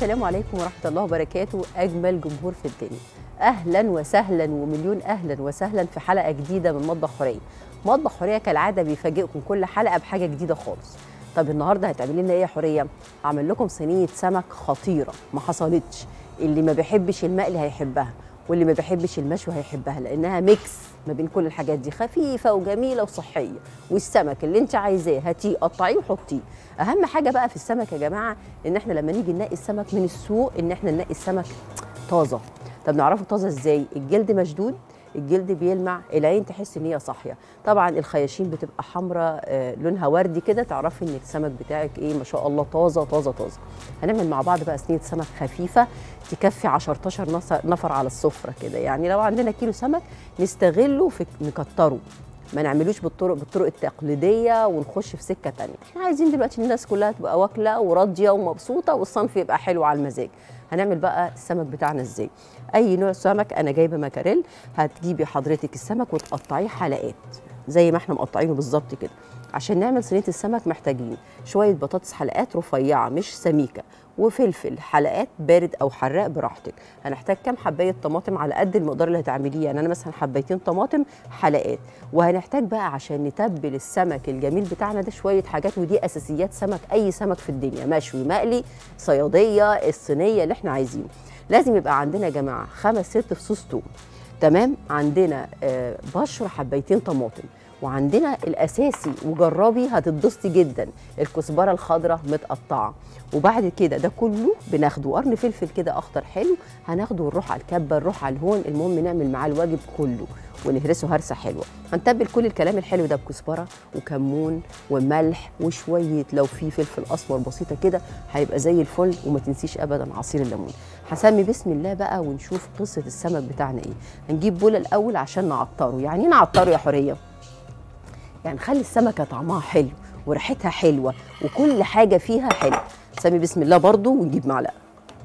السلام عليكم ورحمة الله وبركاته أجمل جمهور في الدنيا أهلا وسهلا ومليون أهلا وسهلا في حلقة جديدة من مطبخ حورية مطبخ حورية كالعادة بيفاجئكم كل حلقة بحاجة جديدة خالص طب النهاردة هتعملي لنا إيه يا حورية؟ هعمل لكم صينية سمك خطيرة ما حصلتش اللي ما بيحبش المقلي هيحبها واللي ما بيحبش المشوي هيحبها لانها ميكس ما بين كل الحاجات دي خفيفه وجميله وصحيه والسمك اللي انت عايزاه هاتيه قطعيه وحطيه اهم حاجه بقى في السمك يا جماعه ان احنا لما نيجي ننقي السمك من السوق ان احنا ننقي السمك طازه طب نعرفه طازه ازاي الجلد مشدود الجلد بيلمع العين تحس ان هي صاحيه طبعا الخياشيم بتبقى حمراء آه لونها وردي كده تعرفي ان السمك بتاعك ايه ما شاء الله طازه طازه طازه هنعمل مع بعض بقى صينيه سمك خفيفه تكفي 10 نفر على السفره كده يعني لو عندنا كيلو سمك نستغله في نكتره ما نعملوش بالطرق بالطرق التقليديه ونخش في سكه تانية احنا عايزين دلوقتي الناس كلها تبقى واكله وراضيه ومبسوطه والصنف يبقى حلو على المزاج هنعمل بقى السمك بتاعنا ازاي اي نوع سمك انا جايبه مكاريل هتجيبي حضرتك السمك وتقطعيه حلقات زي ما احنا مقطعينه بالظبط كده عشان نعمل صينيه السمك محتاجين شويه بطاطس حلقات رفيعه مش سميكه وفلفل حلقات بارد او حراق براحتك هنحتاج كام حبايه طماطم على قد المقدار اللي هتعمليه يعني انا مثلا حبايتين طماطم حلقات وهنحتاج بقى عشان نتبل السمك الجميل بتاعنا ده شويه حاجات ودي اساسيات سمك اي سمك في الدنيا مشوي مقلي صياديه الصينيه اللي احنا عايزينه لازم يبقى عندنا يا جماعه خمس ست فصوص توم تمام عندنا آه بشر حبايتين طماطم وعندنا الاساسي وجربي هتتبسطي جدا الكزبره الخضراء متقطعه وبعد كده ده كله بناخده قرن فلفل كده اخضر حلو هناخده ونروح على الكبه نروح على الهون المهم نعمل معاه الواجب كله ونهرسه هرسه حلوه هنتبل كل الكلام الحلو ده بكزبره وكمون وملح وشويه لو في فلفل اسمر بسيطه كده هيبقى زي الفل وما تنسيش ابدا عصير الليمون هسمي بسم الله بقى ونشوف قصه السمك بتاعنا ايه هنجيب بوله الاول عشان نعطره يعني ايه نعطره يا حوريه يعني نخلي السمكه طعمها حلو وريحتها حلوه وكل حاجه فيها حلو سمي بسم الله برضو ونجيب معلقه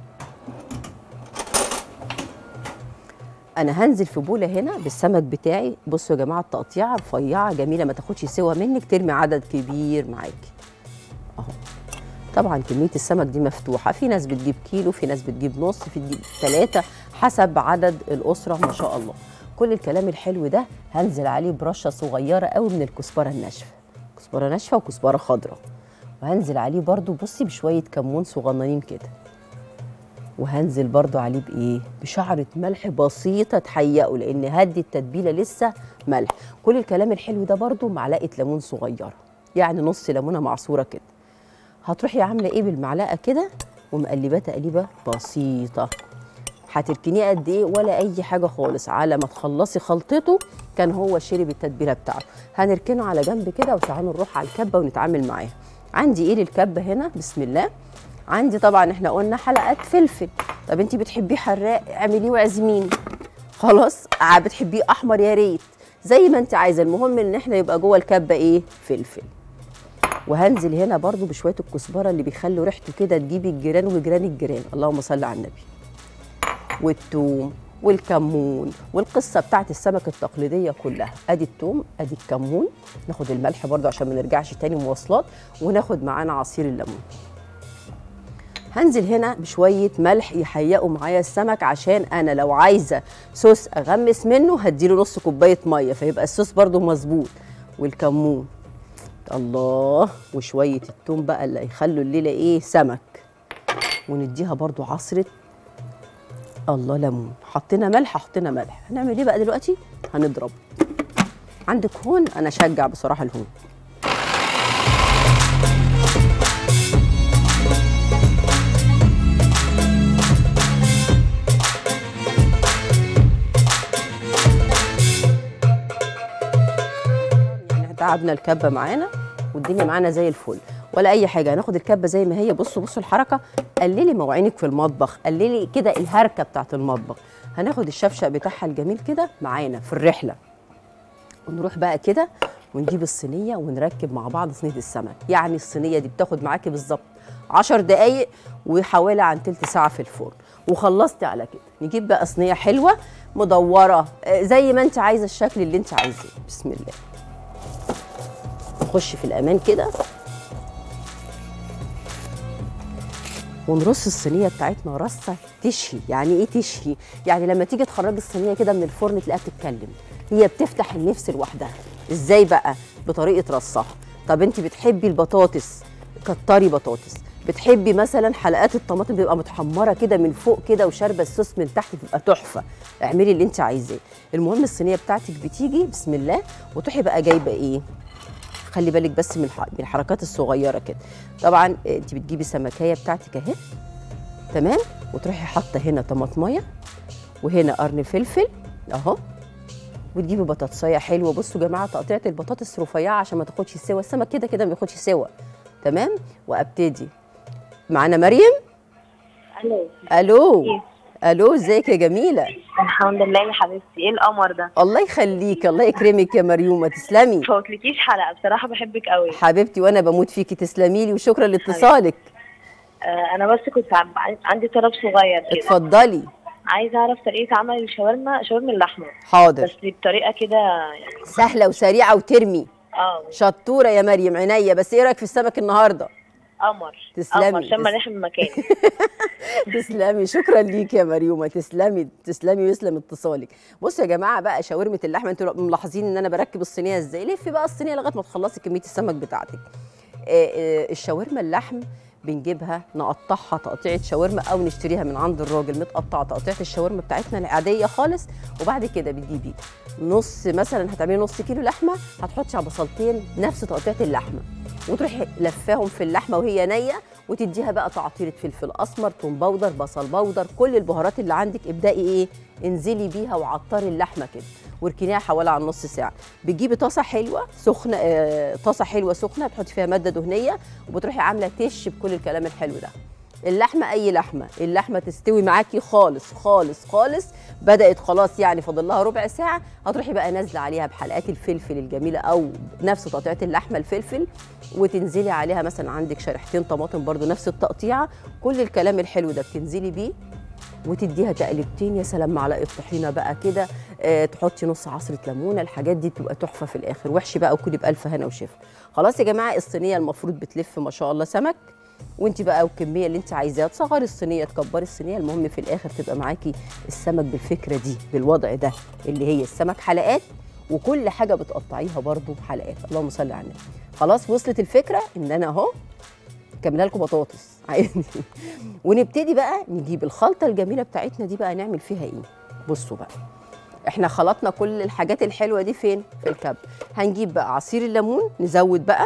انا هنزل في بوله هنا بالسمك بتاعي بصوا يا جماعه التقطيعه رفيعه جميله ما تاخدش سوا منك ترمي عدد كبير معاكي اهو طبعا كميه السمك دي مفتوحه في ناس بتجيب كيلو في ناس بتجيب نص في تجيب ثلاثه حسب عدد الاسره ما شاء الله كل الكلام الحلو ده هنزل عليه برشه صغيره قوي من الكزبره الناشفه كزبره ناشفه وكزبره خضراء وهنزل عليه برضو بصي بشويه كمون صغننين كده وهنزل برضو عليه بايه بشعره ملح بسيطه تحيقه لان هدي التتبيله لسه ملح كل الكلام الحلو ده برضو معلقه ليمون صغيره يعني نص ليمونه معصوره كده هتروحي عامله ايه بالمعلقه كده ومقلباه تقليبه بسيطه هتركنيه قد ايه ولا اي حاجه خالص على ما تخلصي خلطته كان هو شرب التتبيله بتاعته هنركنه على جنب كده وتعالوا نروح على الكبه ونتعامل معاها عندي ايه للكبه هنا بسم الله عندي طبعا احنا قلنا حلقات فلفل طب انت بتحبيه حراق اعمليه وعزميني خلاص بتحبيه احمر يا ريت زي ما انت عايزه المهم ان احنا يبقى جوه الكبه ايه فلفل وهنزل هنا برضو بشويه الكزبره اللي بيخلوا ريحته كده تجيبي الجيران وجيران الجيران اللهم صل على النبي والثوم والكمون والقصه بتاعت السمك التقليديه كلها ادي الثوم ادي الكمون ناخد الملح برضو عشان ما نرجعش تاني مواصلات وناخد معانا عصير الليمون هنزل هنا بشويه ملح يحيقوا معايا السمك عشان انا لو عايزه صوص اغمس منه هديله نص كوبايه ميه فيبقى الصوص برضو مظبوط والكمون الله وشويه الثوم بقى اللي هيخلوا الليله ايه سمك ونديها برضو عصره الله ليمون حطينا ملح حطينا ملح هنعمل ايه بقى دلوقتي هنضرب عندك هون انا اشجع بصراحه الهون يعني تعبنا الكبه معانا والدنيا معانا زي الفل ولا اي حاجه هناخد الكبه زي ما هي بصوا بصوا الحركه قللي مواعينك في المطبخ قللي كده الهركه بتاعت المطبخ هناخد الشفشق بتاعها الجميل كده معانا في الرحله ونروح بقى كده ونجيب الصينيه ونركب مع بعض صينيه السمك يعني الصينيه دي بتاخد معاكي بالظبط 10 دقايق وحوالي عن تلت ساعه في الفرن وخلصتي على كده نجيب بقى صينيه حلوه مدوره زي ما انت عايزه الشكل اللي انت عايزاه بسم الله نخش في الامان كده ونرص الصينيه بتاعتنا رصه تشهي يعني ايه تشهي يعني لما تيجي تخرجي الصينيه كده من الفرن تلاقيها بتتكلم هي بتفتح النفس لوحدها ازاي بقى بطريقه رصها طب انت بتحبي البطاطس كتري بطاطس بتحبي مثلا حلقات الطماطم بتبقى متحمره كده من فوق كده وشاربه الصوص من تحت بتبقى تحفه اعملي اللي انت عايزاه المهم الصينيه بتاعتك بتيجي بسم الله وتروحي بقى جايبه ايه خلي بالك بس من الح- من الحركات الصغيره كده طبعا انت بتجيبي السمكيه بتاعتك اهي تمام وتروحي حاطه هنا طماطميه وهنا قرن فلفل اهو وتجيبي بطاطسايه حلوه بصوا يا جماعه تقطيعه البطاطس رفيعه عشان ما تاخدش سوا السمك كده كده ما بياخدش سوا تمام وابتدي معانا مريم الو الو إيه؟ الو ازيك يا جميله الحمد لله يا حبيبتي ايه القمر ده الله يخليك الله يكرمك يا مريومه تسلمي فوتلكيش حلقه بصراحه بحبك قوي حبيبتي وانا بموت فيكي تسلمي لي وشكرا لاتصالك آه انا بس كنت عم- عندي طلب صغير كده اتفضلي عايزه اعرف طريقه عمل الشاورما شاورما اللحمه بس حاضر بطريقه كده يعني سهله وسريعه وترمي اه شطوره يا مريم عينيا بس ايه رايك في السمك النهارده قمر تسلمي. قمر شم تس- ريحه من مكاني تسلمي شكرا ليك يا مريومه تسلمي تسلمي ويسلم اتصالك بصوا يا جماعه بقى شاورمه اللحمه انتوا ملاحظين ان انا بركب الصينيه ازاي لفي بقى الصينيه لغايه ما تخلصي كميه السمك بتاعتك آه، آه، الشاورما اللحم بنجيبها نقطعها تقطيعه شاورما او نشتريها من عند الراجل متقطعه تقطيعه الشاورما بتاعتنا العاديه خالص وبعد كده بتجيبي نص مثلا هتعملي نص كيلو لحمه هتحطي على بصلتين نفس تقطيعه اللحمه وتروحي لفاهم في اللحمه وهي نيه وتديها بقى تعطيره فلفل اسمر توم باودر بصل باودر كل البهارات اللي عندك ابدأي ايه انزلي بيها وعطري اللحمه كده واركنيها حوالي على نص ساعه بتجيبي طاسه حلوه سخنه آه طاسه حلوه سخنه تحطي فيها ماده دهنيه وبتروحي عامله تش بكل الكلام الحلو ده اللحمه اي لحمه اللحمه تستوي معاكي خالص خالص خالص بدات خلاص يعني فاضل لها ربع ساعه هتروحي بقى نازله عليها بحلقات الفلفل الجميله او نفس تقطيعه اللحمه الفلفل وتنزلي عليها مثلا عندك شريحتين طماطم برضو نفس التقطيعه كل الكلام الحلو ده بتنزلي بيه وتديها تقلبتين يا سلام معلقه طحينه بقى كده آه تحطي نص عصره ليمونه الحاجات دي بتبقى تحفه في الاخر وحشي بقى وكلي بالف هنا وشفا خلاص يا جماعه الصينيه المفروض بتلف ما شاء الله سمك وانت بقى والكميه اللي انت عايزاها تصغري الصينيه تكبري الصينيه المهم في الاخر تبقى معاكي السمك بالفكره دي بالوضع ده اللي هي السمك حلقات وكل حاجه بتقطعيها برضو حلقات اللهم صل على النبي خلاص وصلت الفكره ان انا اهو كملها لكم بطاطس عادي ونبتدي بقى نجيب الخلطه الجميله بتاعتنا دي بقى نعمل فيها ايه بصوا بقى احنا خلطنا كل الحاجات الحلوه دي فين في الكب هنجيب بقى عصير الليمون نزود بقى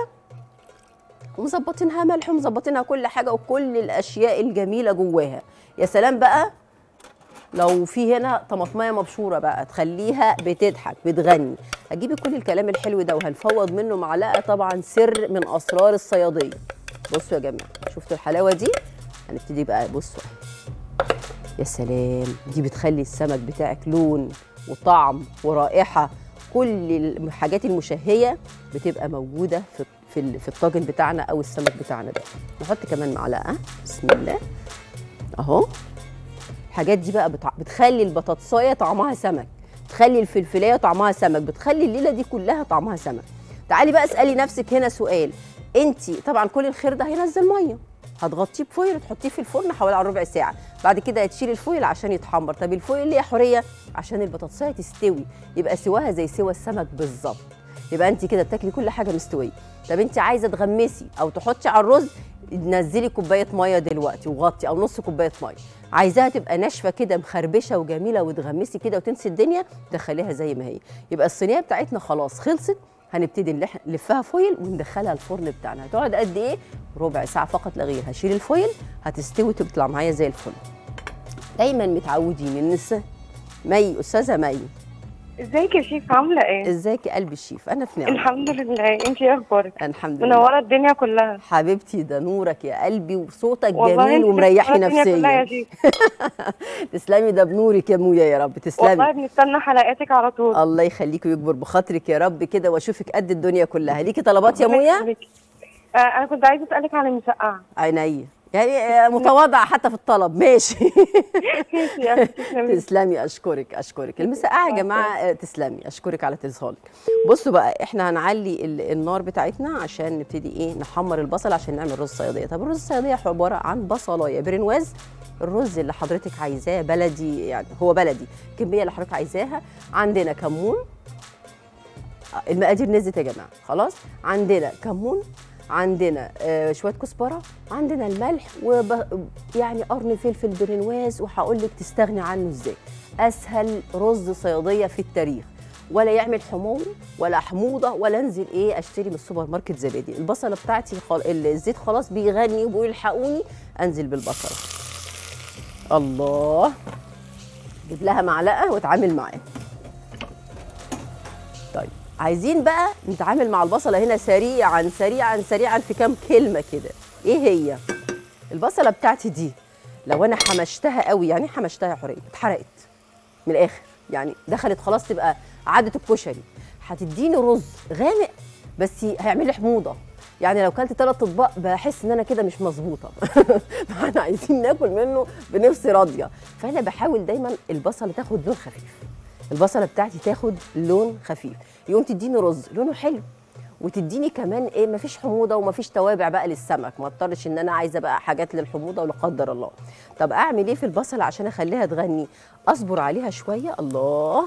ومظبطينها ملح ومظبطينها كل حاجه وكل الاشياء الجميله جواها يا سلام بقى لو في هنا طماطمايه مبشوره بقى تخليها بتضحك بتغني هتجيبي كل الكلام الحلو ده وهنفوض منه معلقه طبعا سر من اسرار الصياديه بصوا يا جماعه شفتوا الحلاوه دي هنبتدي بقى بصوا يا سلام دي بتخلي السمك بتاعك لون وطعم ورائحه كل الحاجات المشهيه بتبقى موجوده في في ال- في الطاجن بتاعنا او السمك بتاعنا ده نحط كمان معلقه بسم الله اهو الحاجات دي بقى بتع... بتخلي البطاطسايه طعمها سمك بتخلي الفلفلايه طعمها سمك بتخلي الليله دي كلها طعمها سمك تعالي بقى اسالي نفسك هنا سؤال انت طبعا كل الخير ده هينزل ميه هتغطيه بفويل وتحطيه في الفرن حوالي على ربع ساعه بعد كده هتشيلي الفويل عشان يتحمر طب الفويل ليه يا حوريه عشان البطاطسايه تستوي يبقى سواها زي سوا السمك بالظبط يبقى انت كده بتاكلي كل حاجه مستويه طب انت عايزه تغمسي او تحطي على الرز نزلي كوبايه ميه دلوقتي وغطي او نص كوبايه ميه عايزاها تبقى ناشفه كده مخربشه وجميله وتغمسي كده وتنسي الدنيا دخليها زي ما هي يبقى الصينيه بتاعتنا خلاص خلصت هنبتدي نلح- نلفها فويل وندخلها الفرن بتاعنا هتقعد قد ايه ربع ساعه فقط لا غير هشيل الفويل هتستوي تطلع معايا زي الفل دايما متعودين ان الس- مي استاذه مي ازيك يا شيف عاملة ايه؟ ازيك يا قلب الشيف انا في نعمه الحمد لله انتي ايه اخبارك؟ الحمد لله منورة الدنيا كلها حبيبتي ده نورك يا قلبي وصوتك والله جميل انتي ومريحني منورة الدنيا كلها يا نفسيا شيف تسلمي ده بنورك يا مويا يا رب والله تسلمي بنستنى حلقاتك على طول الله يخليكي ويكبر بخاطرك يا رب كده واشوفك قد الدنيا كلها ليكي طلبات يا مويا آه انا كنت عايزة اسألك عن المسقعة عينيا يعني آه، متواضعه حتى في الطلب ماشي ماشي يا أختي، تسلمي تسلمي اشكرك اشكرك المسقعه يا جماعه آه، تسلمي اشكرك على اتصالك بصوا بقى احنا هنعلي ال- النار بتاعتنا عشان نبتدي ايه نحمر البصل عشان نعمل رز صياديه طب الرز الصياديه عباره عن بصلايه برنواز الرز اللي حضرتك عايزاه بلدي يعني هو بلدي الكميه اللي حضرتك عايزاها عندنا كمون آه، المقادير نزلت يا جماعه خلاص عندنا كمون عندنا آه شويه كزبره عندنا الملح وب... يعني قرن فلفل برنواز وهقول لك تستغني عنه ازاي اسهل رز صياديه في التاريخ ولا يعمل حموضه ولا حموضه ولا انزل ايه اشتري من السوبر ماركت زبادي البصله بتاعتي خل... الزيت خلاص بيغني وبيقول الحقوني انزل بالبصله الله جيب لها معلقه واتعامل معاها طيب عايزين بقى نتعامل مع البصله هنا سريعا سريعا سريعا في كام كلمه كده ايه هي البصله بتاعتي دي لو انا حمشتها قوي يعني إيه حمشتها يا حوريه اتحرقت من الاخر يعني دخلت خلاص تبقى عاده الكشري هتديني رز غامق بس هيعمل لي حموضه يعني لو كلت ثلاث اطباق بحس ان انا كده مش مظبوطه فاحنا عايزين ناكل منه بنفس راضيه فانا بحاول دايما البصله تاخد لون خفيف البصله بتاعتي تاخد لون خفيف يقوم تديني رز لونه حلو وتديني كمان ايه مفيش حموضه ومفيش توابع بقى للسمك ما اضطرش ان انا عايزه بقى حاجات للحموضه ولا قدر الله طب اعمل ايه في البصله عشان اخليها تغني اصبر عليها شويه الله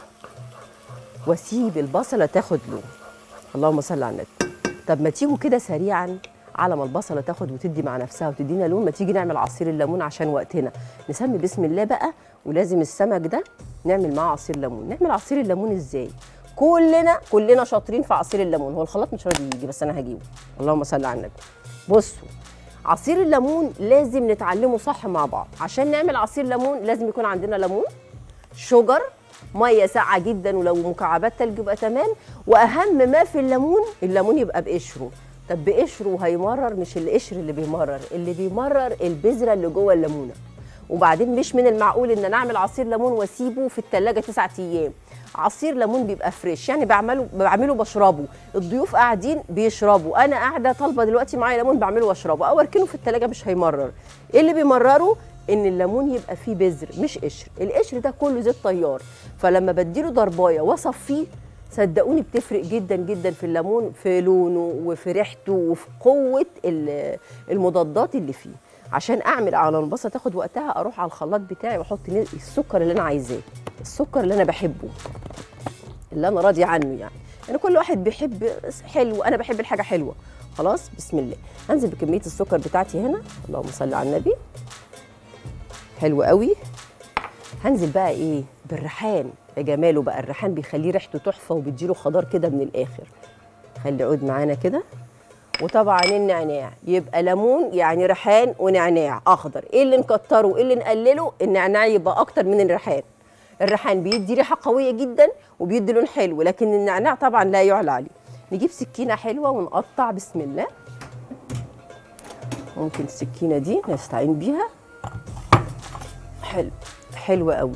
واسيب البصله تاخد لون اللهم صل على النبي طب ما تيجوا كده سريعا على ما البصله تاخد وتدي مع نفسها وتدينا لون ما تيجي نعمل عصير الليمون عشان وقتنا نسمي بسم الله بقى ولازم السمك ده نعمل معاه عصير ليمون نعمل عصير الليمون ازاي كلنا كلنا شاطرين في عصير الليمون هو الخلاط مش راضي يجي بس انا هجيبه اللهم صل على النبي بصوا عصير الليمون لازم نتعلمه صح مع بعض عشان نعمل عصير ليمون لازم يكون عندنا ليمون شجر ميه ساقعه جدا ولو مكعبات تلج يبقى تمام واهم ما في الليمون الليمون يبقى بقشره طب بقشره هيمرر مش القشر اللي بيمرر اللي بيمرر البذره اللي جوه الليمونه وبعدين مش من المعقول ان انا اعمل عصير ليمون واسيبه في التلاجة تسعة ايام عصير ليمون بيبقى فريش يعني بعمله بعمله بشربه الضيوف قاعدين بيشربوا انا قاعده طالبه دلوقتي معايا ليمون بعمله واشربه او اركنه في التلاجة مش هيمرر ايه اللي بيمرره ان الليمون يبقى فيه بذر مش قشر القشر ده كله زيت طيار فلما بديله ضربايه واصفيه صدقوني بتفرق جدا جدا في الليمون في لونه وفي ريحته وفي قوه ال- المضادات اللي فيه عشان اعمل على البصله تاخد وقتها اروح على الخلاط بتاعي واحط ن- السكر اللي انا عايزاه السكر اللي انا بحبه اللي انا راضيه عنه يعني يعني كل واحد بيحب حلو انا بحب الحاجه حلوه خلاص بسم الله هنزل بكميه السكر بتاعتي هنا اللهم صل على النبي حلو قوي هنزل بقى ايه بالريحان يا جماله بقى الريحان بيخليه ريحته تحفه وبيديله خضار كده من الاخر خلي عود معانا كده وطبعا النعناع يبقى ليمون يعني ريحان ونعناع اخضر ايه اللي نكتره وايه اللي نقلله النعناع يبقى اكتر من الريحان الريحان بيدي ريحه قويه جدا وبيدي لون حلو لكن النعناع طبعا لا يعلى عليه نجيب سكينه حلوه ونقطع بسم الله ممكن السكينه دي نستعين بيها حلو حلو قوي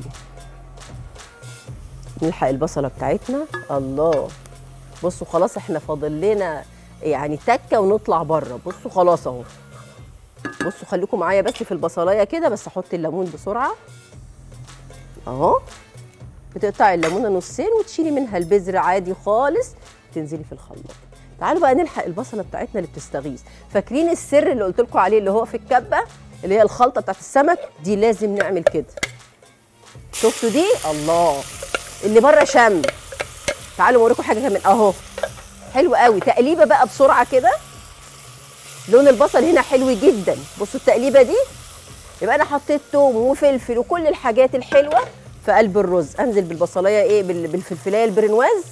نلحق البصله بتاعتنا الله بصوا خلاص احنا فاضل لنا يعني تكه ونطلع بره بصوا خلاص اهو بصوا خليكم معايا بس في البصلايه كده بس احط الليمون بسرعه اهو بتقطعي الليمونه نصين وتشيلي منها البذر عادي خالص تنزلي في الخلاط تعالوا بقى نلحق البصله بتاعتنا اللي بتستغيث فاكرين السر اللي قلت لكم عليه اللي هو في الكبه اللي هي الخلطه بتاعت السمك دي لازم نعمل كده شفتوا دي الله اللي بره شم تعالوا اوريكم حاجه كمان اهو حلو قوي تقليبه بقى بسرعه كده لون البصل هنا حلو جدا بصوا التقليبه دي يبقى انا حطيت توم وفلفل وكل الحاجات الحلوه في قلب الرز انزل بالبصلايه ايه بال- بالفلفلايه البرنواز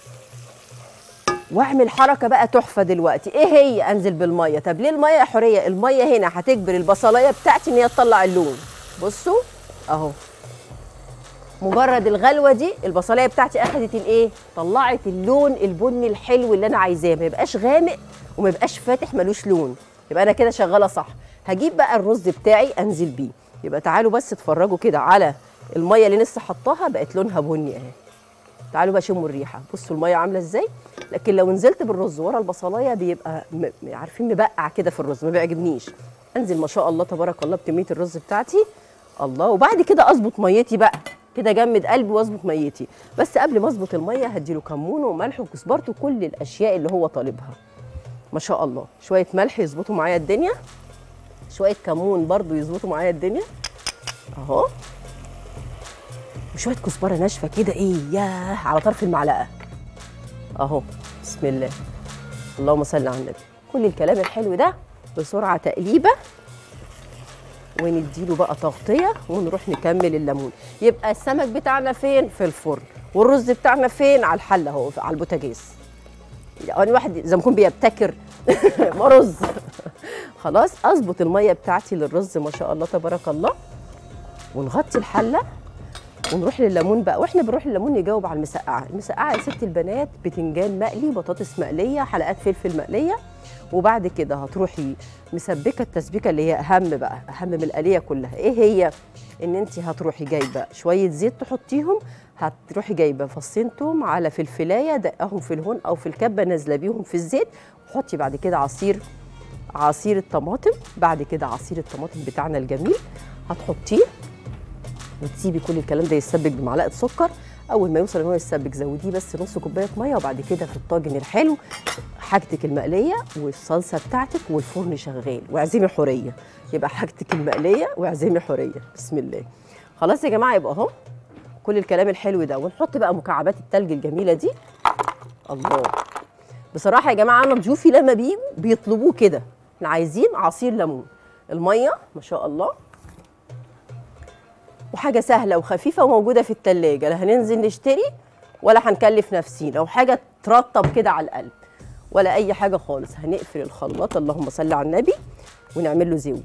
واعمل حركه بقى تحفه دلوقتي ايه هي انزل بالميه طب ليه الميه يا حوريه الميه هنا هتجبر البصلايه بتاعتي ان هي تطلع اللون بصوا اهو مجرد الغلوه دي البصلايه بتاعتي اخدت الايه طلعت اللون البني الحلو اللي انا عايزاه ما يبقاش غامق وما يبقاش فاتح ملوش لون يبقى انا كده شغاله صح هجيب بقى الرز بتاعي انزل بيه يبقى تعالوا بس اتفرجوا كده على الميه اللي لسه حطاها بقت لونها بني اهي تعالوا بقى شموا الريحه بصوا الميه عامله ازاي لكن لو نزلت بالرز ورا البصلايه بيبقى م... عارفين مبقع كده في الرز ما بيعجبنيش انزل ما شاء الله تبارك الله بكميه الرز بتاعتي الله وبعد كده اظبط ميتي بقى كده جمد قلبي واظبط ميتي بس قبل ما اظبط الميه هديله كمون وملح وكزبرته كل الاشياء اللي هو طالبها ما شاء الله شويه ملح يظبطوا معايا الدنيا شويه كمون برضو يظبطوا معايا الدنيا اهو وشويه كزبره ناشفه كده ايه ياه على طرف المعلقه اهو بسم الله اللهم صل على النبي كل الكلام الحلو ده بسرعه تقليبه ونديله بقى تغطيه ونروح نكمل الليمون يبقى السمك بتاعنا فين في الفرن والرز بتاعنا فين على الحله اهو على البوتاجاز يعني واحد زي ما يكون بيبتكر ما رز خلاص اظبط الميه بتاعتي للرز ما شاء الله تبارك الله ونغطي الحله ونروح لليمون بقى واحنا بنروح لليمون نجاوب على المسقعه المسقعه يا ست البنات بتنجان مقلي بطاطس مقليه حلقات فلفل مقليه وبعد كده هتروحي مسبكه التسبيكه اللي هي اهم بقى اهم من القليه كلها ايه هي ان انت هتروحي جايبه شويه زيت تحطيهم هتروحي جايبه فصين توم على فلفلايه دقهم في الهون او في الكبه نازله بيهم في الزيت وحطي بعد كده عصير عصير الطماطم بعد كده عصير الطماطم بتاعنا الجميل هتحطيه وتسيبي كل الكلام ده يتسبك بمعلقه سكر اول ما يوصل ان هو يتسبك زوديه بس نص كوبايه ميه وبعد كده في الطاجن الحلو حاجتك المقليه والصلصه بتاعتك والفرن شغال واعزمي حوريه يبقى حاجتك المقليه واعزمي حوريه بسم الله خلاص يا جماعه يبقى اهو كل الكلام الحلو ده ونحط بقى مكعبات التلج الجميله دي الله بصراحه يا جماعه انا ضيوفي لما بيجوا بيطلبوه كده احنا عايزين عصير ليمون الميه ما شاء الله وحاجه سهله وخفيفه وموجوده في التلاجة لا هننزل نشتري ولا هنكلف نفسينا وحاجه ترطب كده على القلب ولا اي حاجه خالص هنقفل الخلاط اللهم صل على النبي ونعمل له زيوت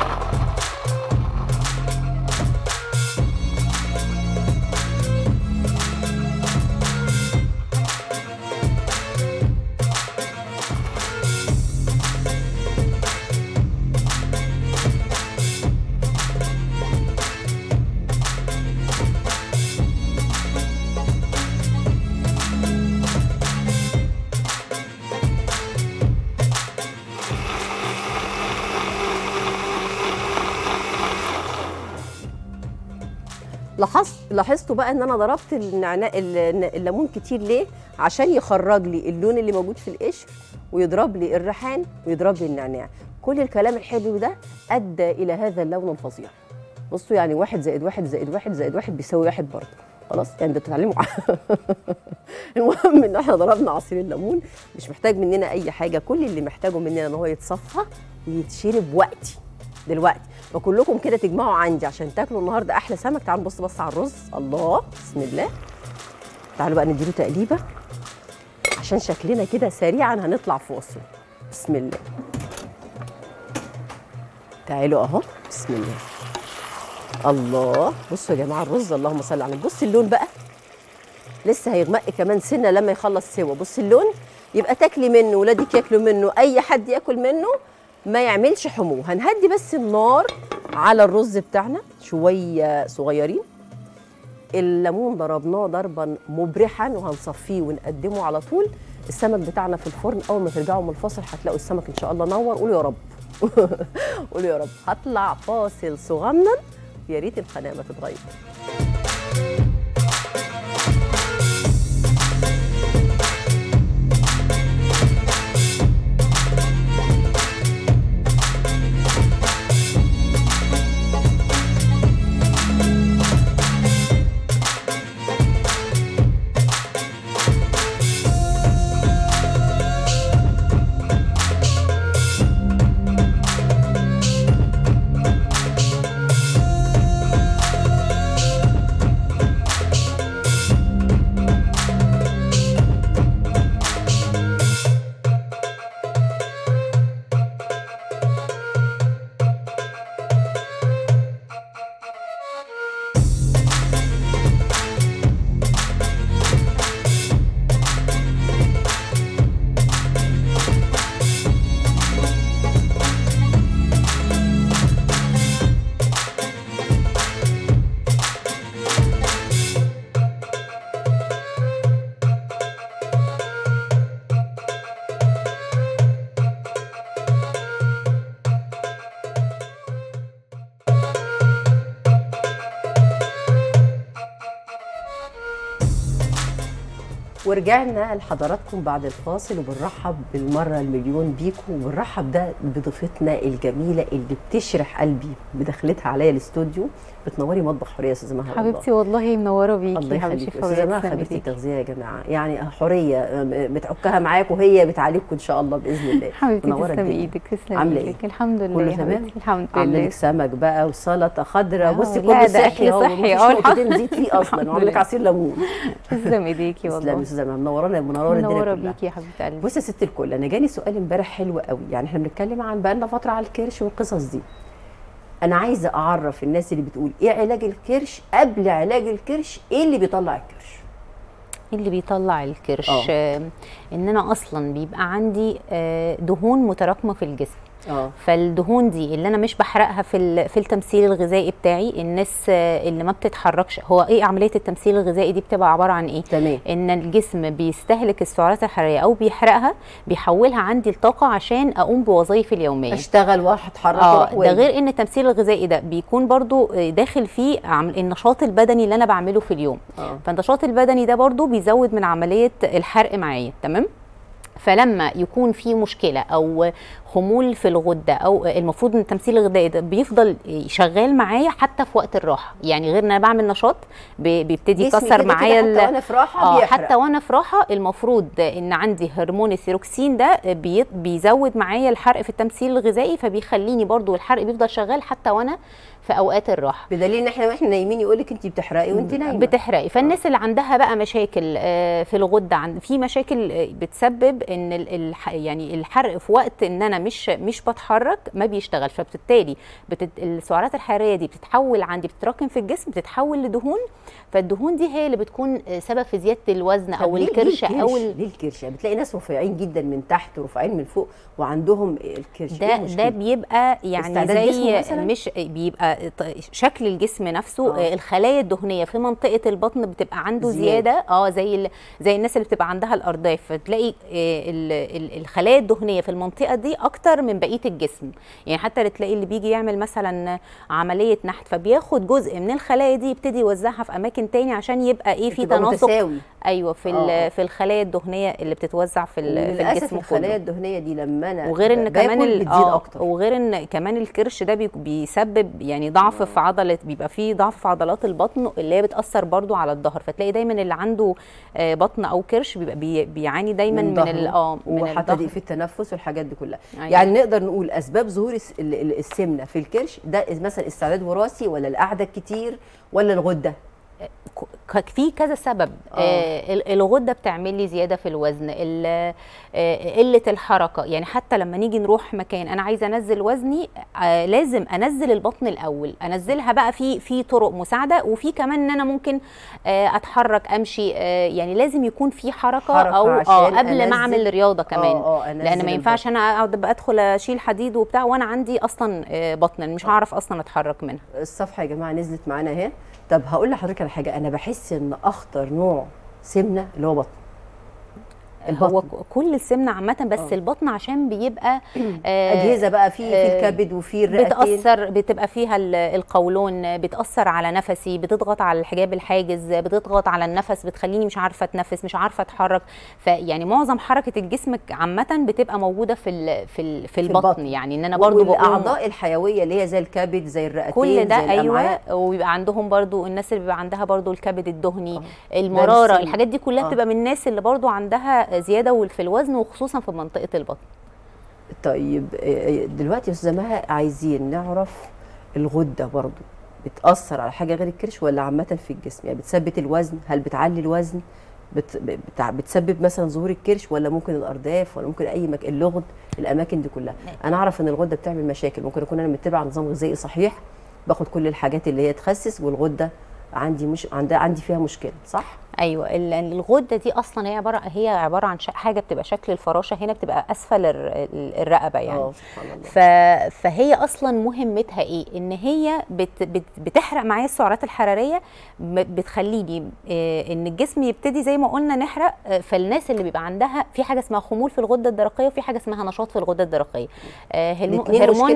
لاحظت لاحظتوا بقى ان انا ضربت النعناع ال- الليمون كتير ليه عشان يخرج لي اللون اللي موجود في القشر ويضرب لي الريحان ويضرب لي النعناع كل الكلام الحلو ده ادى الى هذا اللون الفظيع بصوا يعني واحد زائد واحد زائد واحد زائد واحد بيساوي واحد برضه خلاص يعني بتتعلموا المهم ان احنا ضربنا عصير الليمون مش محتاج مننا اي حاجه كل اللي محتاجه مننا ان هو يتصفى ويتشرب وقتي دلوقتي فكلكم كده تجمعوا عندي عشان تاكلوا النهارده احلى سمك تعالوا نبص بص على الرز الله بسم الله تعالوا بقى نديله تقليبه عشان شكلنا كده سريعا هنطلع فاصل بسم الله تعالوا اهو بسم الله الله بصوا يا جماعه الرز اللهم صل على النبي بص اللون بقى لسه هيغمق كمان سنه لما يخلص سوا بص اللون يبقى تاكلي منه ولادك ياكلوا منه اي حد ياكل منه ما يعملش حموه هنهدي بس النار على الرز بتاعنا شويه صغيرين الليمون ضربناه ضربا مبرحا وهنصفيه ونقدمه على طول السمك بتاعنا في الفرن اول ما ترجعوا من الفاصل هتلاقوا السمك ان شاء الله نور قولوا يا رب قولوا يا رب هطلع فاصل صغنن يا ريت القناه ما تتغير ورجعنا لحضراتكم بعد الفاصل وبنرحب بالمرة المليون بيكم وبنرحب ده بضيفتنا الجميلة اللي بتشرح قلبي بدخلتها عليا الاستوديو بتنوري مطبخ حورية يا استاذة مها والله. حبيبتي والله منوره بيكي الله حبيبتي يخليك فورية، استاذة مها تسلمي خبيرتي ايديكي. التغذية يا جماعة يعني حورية بتعكها معاكم وهي بتعالجكم ان شاء الله باذن الله حبيبتي منورة تسلمي الدنيا. ايدك تسلمي عاملة ايدك ايه؟ الحمد لله كله يا تمام؟ حبيبتي الحمد عامله لله لك سمك بقى وسلطه خضراء آه، بصي لا، كله ده صحي أكل اهو صحي، مفيش آه، نقطتين الحمد- زيت فيه اصلا الحمد وعامله لك لله. عصير ليمون تسلمي ايديكي تسلمي والله يا استاذه مها منورانا منورانا الدنيا منوره كلها بيكي يا حبيبه قلبي بصي يا ست الكل انا جاني سؤال امبارح حلو قوي يعني احنا بنتكلم عن بقالنا فتره على الكرش والقصص دي انا عايزه اعرف الناس اللي بتقول ايه علاج الكرش قبل علاج الكرش ايه اللي بيطلع الكرش إيه اللي بيطلع الكرش آه. آه، ان انا اصلا بيبقى عندي آه، دهون متراكمه في الجسم اه فالدهون دي اللي انا مش بحرقها في ال- في التمثيل الغذائي بتاعي الناس آه، اللي ما بتتحركش هو ايه عمليه التمثيل الغذائي دي بتبقى عباره عن ايه تمام ان الجسم بيستهلك السعرات الحراريه او بيحرقها بيحولها عندي لطاقه عشان اقوم بوظائفي اليوميه اشتغل واحد اتحرك اه واروح ده واجي. غير ان التمثيل الغذائي ده بيكون برضو آه، داخل فيه عم- النشاط البدني اللي انا بعمله في اليوم اه فالنشاط البدني ده برضو بيزود من عمليه الحرق معايا تمام فلما يكون في مشكله او خمول في الغده او المفروض ان التمثيل الغذائي ده بيفضل شغال معايا حتى في وقت الراحه يعني غير ان انا بعمل نشاط بي- بيبتدي جسمي يكسر كده كده معايا حتى ال- وانا في راحه اه بيحرق. حتى وانا في راحه المفروض ان عندي هرمون الثيروكسين ده بي- بيزود معايا الحرق في التمثيل الغذائي فبيخليني برضو الحرق بيفضل شغال حتى وانا في اوقات الراحه بدليل ان احنا واحنا نايمين يقول لك انت بتحرقي وانت نايمه بتحرقي فالناس اللي عندها بقى مشاكل آه، في الغده عند في مشاكل آه، بتسبب ان ال- الح- يعني الحرق في وقت ان انا مش مش بتحرك ما بيشتغلش فبالتالي بتت... السعرات الحراريه دي بتتحول عندي بتتراكم في الجسم بتتحول لدهون فالدهون دي هي اللي بتكون آه، سبب في زياده الوزن طب او ليه- الكرش ليه او الكرش؟ ال... ليه الكرش يعني بتلاقي ناس رفيعين جدا من تحت ورفيعين من فوق وعندهم الكرش ده إيه ده المشكلة؟ بيبقى يعني استعداد جسمه زي مثلاً؟ مش بيبقى ط- شكل الجسم نفسه آه. آه. الخلايا الدهنيه في منطقه البطن بتبقى عنده زيادة. زياده, اه زي ال- زي الناس اللي بتبقى عندها الارداف فتلاقي آه، ال- ال- الخلايا الدهنيه في المنطقه دي اكتر من بقيه الجسم يعني حتى اللي تلاقي اللي بيجي يعمل مثلا عمليه نحت فبياخد جزء من الخلايا دي يبتدي يوزعها في اماكن تاني عشان يبقى ايه في تبقى تناسق متساوي ايوه في آه. ال- في الخلايا الدهنيه اللي بتتوزع في ال- في وللاسف الجسم الخلايا كله الدهنيه دي لما انا وغير ان باكل كمان ال- بتزيد آه، اكتر وغير ان كمان الكرش ده بي- بيسبب يعني ضعف في عضله بيبقى فيه ضعف في عضلات البطن اللي هي بتاثر برضو على الظهر فتلاقي دايما اللي عنده آه، بطن او كرش بيبقى بي بيعاني دايما من, ظهره ال اه من وحتى الظهر. دي في التنفس والحاجات دي كلها أيوة. يعني نقدر نقول اسباب ظهور الس- ال- ال- السمنه في الكرش ده مثلا استعداد وراثي ولا القعده الكتير ولا الغده ك- في كذا سبب آه. آه ال- الغده بتعمل لي زياده في الوزن ال- آه قله الحركه يعني حتى لما نيجي نروح مكان انا عايزه انزل وزني آه لازم انزل البطن الاول انزلها بقى في في طرق مساعده وفي كمان ان انا ممكن آه اتحرك امشي آه يعني لازم يكون في حركه, حركة او اه عشان قبل أنزل- ما اعمل رياضه كمان اه اه أنزل لان ما ينفعش البطن. انا اقعد بقى ادخل اشيل حديد وبتاع وانا عندي اصلا آه بطن مش هعرف اصلا اتحرك منها الصفحه يا جماعه نزلت معانا اهي طب هقول لحضرتك على حاجه انا بحس ان اخطر نوع سمنه اللي هو بطن هو البطن ك- كل السمنه عامه بس آه. البطن عشان بيبقى آه، اجهزه بقى في في آه، الكبد وفي الرئتين بتاثر بتبقى فيها ال- القولون بتاثر على نفسي بتضغط على الحجاب الحاجز بتضغط على النفس بتخليني مش عارفه اتنفس مش عارفه اتحرك فيعني معظم حركه الجسم عامه بتبقى موجوده في ال في ال في البطن البطن. يعني ان انا برضو بقوم والاعضاء الحيويه اللي هي زي الكبد زي الرئتين كل ده زي الأمعاء. ايوه وبيبقى عندهم برضو الناس اللي بيبقى عندها برضو الكبد الدهني آه. المراره نفس ال- الحاجات دي كلها آه. بتبقى من الناس اللي برضو عندها زياده في الوزن وخصوصا في منطقه البطن طيب آه، دلوقتي يا استاذه مها عايزين نعرف الغده برضو بتاثر على حاجه غير الكرش ولا عامه في الجسم يعني بتثبت الوزن هل بتعلي الوزن بت... بتع... بتسبب مثلا ظهور الكرش ولا ممكن الارداف ولا ممكن اي مك... اللغد الاماكن دي كلها انا اعرف ان الغده بتعمل مشاكل ممكن اكون انا متبع نظام غذائي صحيح باخد كل الحاجات اللي هي تخسس والغده عندي مش عندها عندي فيها مشكله صح ايوه ال- الغده دي اصلا هي عباره هي عباره عن ش- حاجه بتبقى شكل الفراشه هنا بتبقى اسفل الر- ال- الرقبه يعني اه سبحان الله ف... فهي اصلا مهمتها ايه ان هي بت... بت... بتحرق معايا السعرات الحراريه م- بتخليني آه، ان الجسم يبتدي زي ما قلنا نحرق آه، فالناس اللي بيبقى عندها في حاجه اسمها خمول في الغده الدرقيه وفي حاجه اسمها نشاط في الغده الدرقيه آه، هرمو- الاتنين مش كده؟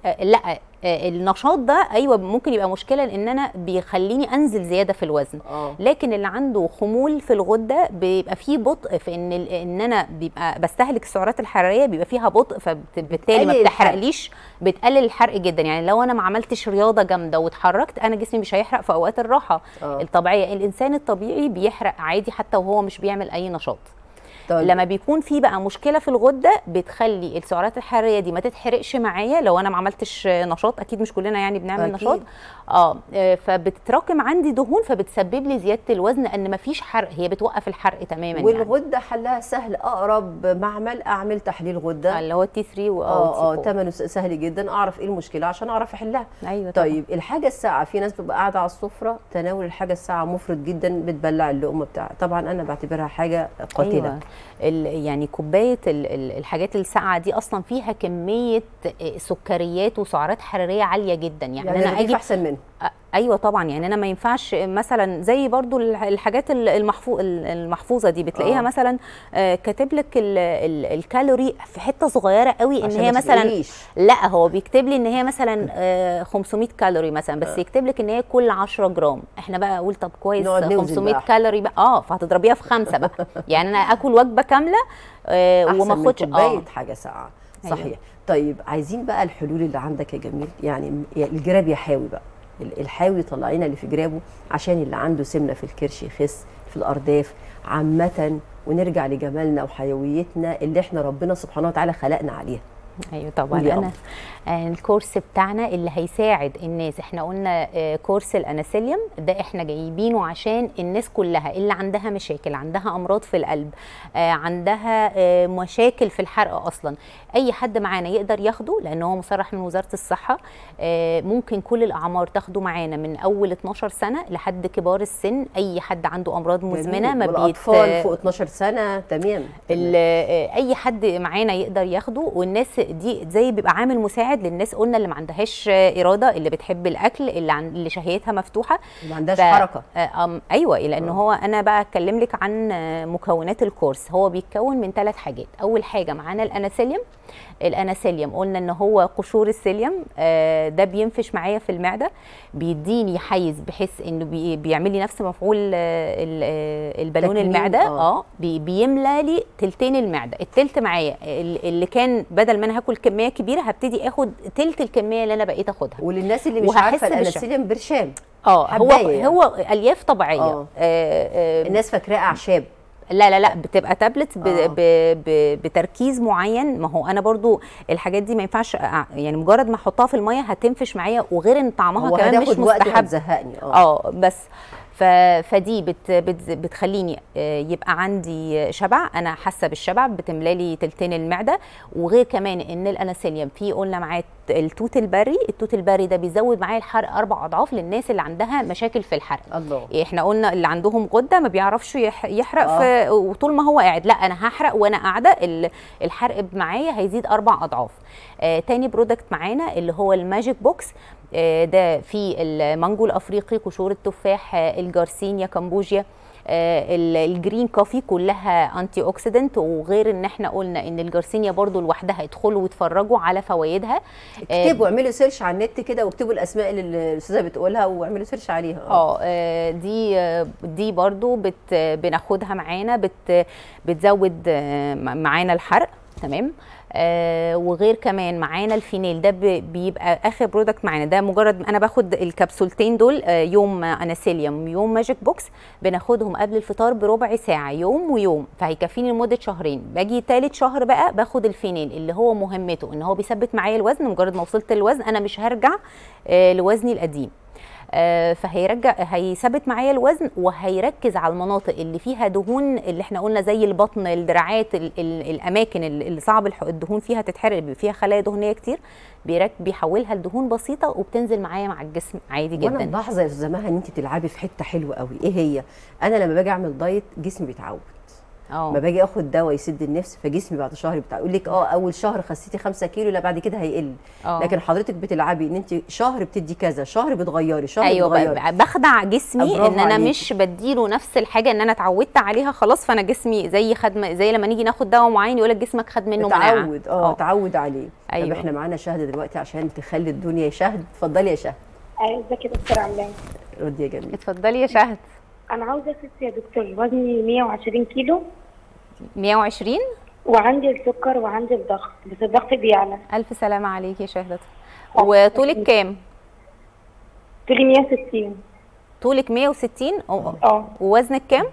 آه، لا آه، النشاط ده ايوه ممكن يبقى مشكله لان انا بيخليني انزل زياده في الوزن اه لكن اللي عنده خمول في الغده بيبقى فيه بطء في ان ال- ان انا بيبقى بستهلك السعرات الحراريه بيبقى فيها بطء فبالتالي ما بتقلل بتحرقليش بتقلل الحرق جدا يعني لو انا ما عملتش رياضه جامده واتحركت انا جسمي مش هيحرق في اوقات الراحه اه الطبيعيه الانسان الطبيعي بيحرق عادي حتى وهو مش بيعمل اي نشاط طيب لما بيكون في بقى مشكله في الغده بتخلي السعرات الحراريه دي ما تتحرقش معايا لو انا ما عملتش نشاط اكيد مش كلنا يعني بنعمل أكيد. نشاط اه آه، فبتتراكم عندي دهون فبتسبب لي زياده الوزن لان ما فيش حرق هي بتوقف الحرق تماما يعني والغده حلها سهل اقرب معمل اعمل تحليل غده اللي هو التي 3 و اه اه T4. ثمنه سهل جدا اعرف ايه المشكله عشان اعرف احلها ايوه طبعا. طيب الحاجه الساعه في ناس بتبقى قاعده على السفره تناول الحاجه الساعه مفرط جدا بتبلع اللقمه بتاعها طبعا انا بعتبرها حاجه قاتله ايوه ال- يعني كوبايه ال- ال- الحاجات الساقعه دي اصلا فيها كميه آه، سكريات وسعرات حراريه عاليه جدا يعني, يعني انا الرغيف اجي احسن منه أ- ايوه طبعا يعني انا ما ينفعش مثلا زي برضو الح- الحاجات ال- المحفو ال- المحفوظه دي بتلاقيها آه. مثلا آه، كاتب لك ال- ال- الكالوري في حته صغيره قوي ان عشان هي ما مثلا تتقليش. لا هو بيكتب لي ان هي مثلا آه، 500 كالوري مثلا بس يكتب لك ان هي كل 10 جرام احنا بقى اقول طب كويس نقعد نوزن 500 بقى. كالوري بقى اه فهتضربيها في خمسه بقى يعني انا اكل وجبه كامله آه، احسن وما من اخدش كوبايه اه حاجه ساقعه أيوة. صحيح طيب عايزين بقى الحلول اللي عندك يا جميل يعني يعني الجراب يحاوي بقى ال- الحاوي يطلع لنا اللي في جرابه عشان اللي عنده سمنه في الكرش يخس في الارداف عامه ونرجع لجمالنا وحيويتنا اللي احنا ربنا سبحانه وتعالى خلقنا عليها ايوه طبعا قولي انا آه، الكورس بتاعنا اللي هيساعد الناس احنا قلنا آه، كورس الاناسيليوم ده احنا جايبينه عشان الناس كلها اللي عندها مشاكل عندها امراض في القلب آه، عندها آه، مشاكل في الحرق اصلا اي حد معانا يقدر ياخده لان هو مصرح من وزاره الصحه آه، ممكن كل الاعمار تاخده معانا من اول 12 سنه لحد كبار السن اي حد عنده امراض مزمنه ما بيت والاطفال فوق 12 سنه تمام ال- آه، اي حد معانا يقدر ياخده والناس دي زي بيبقى عامل مساعد للناس قلنا اللي ما عندهاش آه، اراده اللي بتحب الاكل اللي عن اللي شهيتها مفتوحه ما عندهاش ف- حركه آه، أم ايوه لان هو انا بقى اتكلم لك عن آه، مكونات الكورس هو بيتكون من ثلاث حاجات اول حاجه معانا الاناسيليوم الاناسيليوم قلنا ان هو قشور السيليوم آه، ده بينفش معايا في المعده بيديني حيز بحيث انه بي بيعمل لي نفس مفعول آه، ال- آه، البالون تكميم، المعده آه. اه بي بيملى لي تلتين المعده التلت معايا ال- اللي كان بدل ما انا هاكل كميه كبيره هبتدي اخد تلت الكميه اللي انا بقيت اخدها وللناس اللي مش وهحس عارفه بالشم. الانسولين برشام اه هو حباية يعني. هو الياف طبيعيه آه. آه. آه الناس فاكراه اعشاب لا لا لا بتبقى تابلت ب آه. ب ب بتركيز معين ما هو انا برضو الحاجات دي ما ينفعش أع- يعني مجرد ما احطها في الميه هتنفش معايا وغير ان طعمها هو كمان مش هتاخد وقت مستحب وهتزهقني اه اه بس ف... فدي بت... بت... بتخليني آه، يبقى عندي شبع انا حاسه بالشبع بتملالي تلتين المعده وغير كمان ان الاناسيليوم فيه قلنا معاه التوت البري التوت البري ده بيزود معايا الحرق اربع اضعاف للناس اللي عندها مشاكل في الحرق الله احنا قلنا اللي عندهم غده ما بيعرفش يح- يحرق آه. في وطول ما هو قاعد لا انا هحرق وانا قاعده ال- الحرق معايا هيزيد اربع اضعاف آه تاني برودكت معانا اللي هو الماجيك بوكس آه ده فيه المانجو الافريقي قشور التفاح آه الجارسينيا كمبوجيا آه ال- الجرين كوفي كلها انتي اوكسيدنت وغير ان احنا قلنا ان الجارسينيا برضو لوحدها ادخلوا واتفرجوا على فوائدها آه، اكتبوا اعملوا سيرش على النت كده واكتبوا الاسماء اللي الاستاذه بتقولها واعملوا سيرش عليها اه آه، دي آه، دي برضو بت بناخدها معانا بت بتزود آه، معانا الحرق تمام آه وغير كمان معانا الفينيل ده ب- بيبقى اخر برودكت معانا ده مجرد انا باخد الكبسولتين دول آه يوم آه، اناسيليوم يوم ماجيك بوكس بناخدهم قبل الفطار بربع ساعه يوم ويوم فهيكفيني لمده شهرين باجي تالت شهر بقى باخد الفينيل اللي هو مهمته ان هو بيثبت معايا الوزن مجرد ما وصلت الوزن انا مش هرجع آه لوزني القديم آه، فهيرجع هيثبت معايا الوزن وهيركز على المناطق اللي فيها دهون اللي احنا قلنا زي البطن الدراعات ال ال الاماكن اللي اللي صعب الح- الدهون فيها تتحرق بيبقى فيها خلايا دهنيه كتير بيرك بيحولها لدهون بسيطه وبتنزل معايا مع الجسم عادي وانا جدا ملاحظه يا استاذه مها ان انت بتلعبي في حته حلوه قوي ايه هي انا لما باجي اعمل دايت جسمي بيتعود اه ما باجي اخد دواء يسد النفس فجسمي بعد شهر بتاع يقول لك اه اول شهر خسيتي 5 كيلو لا بعد كده هيقل اه لكن حضرتك بتلعبي ان انت شهر بتدي كذا شهر بتغيري شهر ايوه بتغيري ب- بخدع جسمي برافو ان انا عليكي. مش بديله نفس الحاجه ان انا اتعودت عليها خلاص فانا جسمي زي خد زي لما نيجي ناخد دواء معين يقول لك جسمك خد منه مناعه اتعود اه اتعود عليه طب أيوة. احنا معانا شهد دلوقتي عشان تخلي الدنيا شهد اتفضلي يا شهد ازيك يا دكتور عامله ايه؟ ردي يا جميل اتفضلي يا شهد انا عاوزه اخس يا دكتور وزني 120 كيلو 120 وعندي السكر وعندي الضغط بس الضغط بيعلى الف سلامه عليكي يا شهد وطولك كام طولي 160 طولك 160 أو- اه ووزنك كام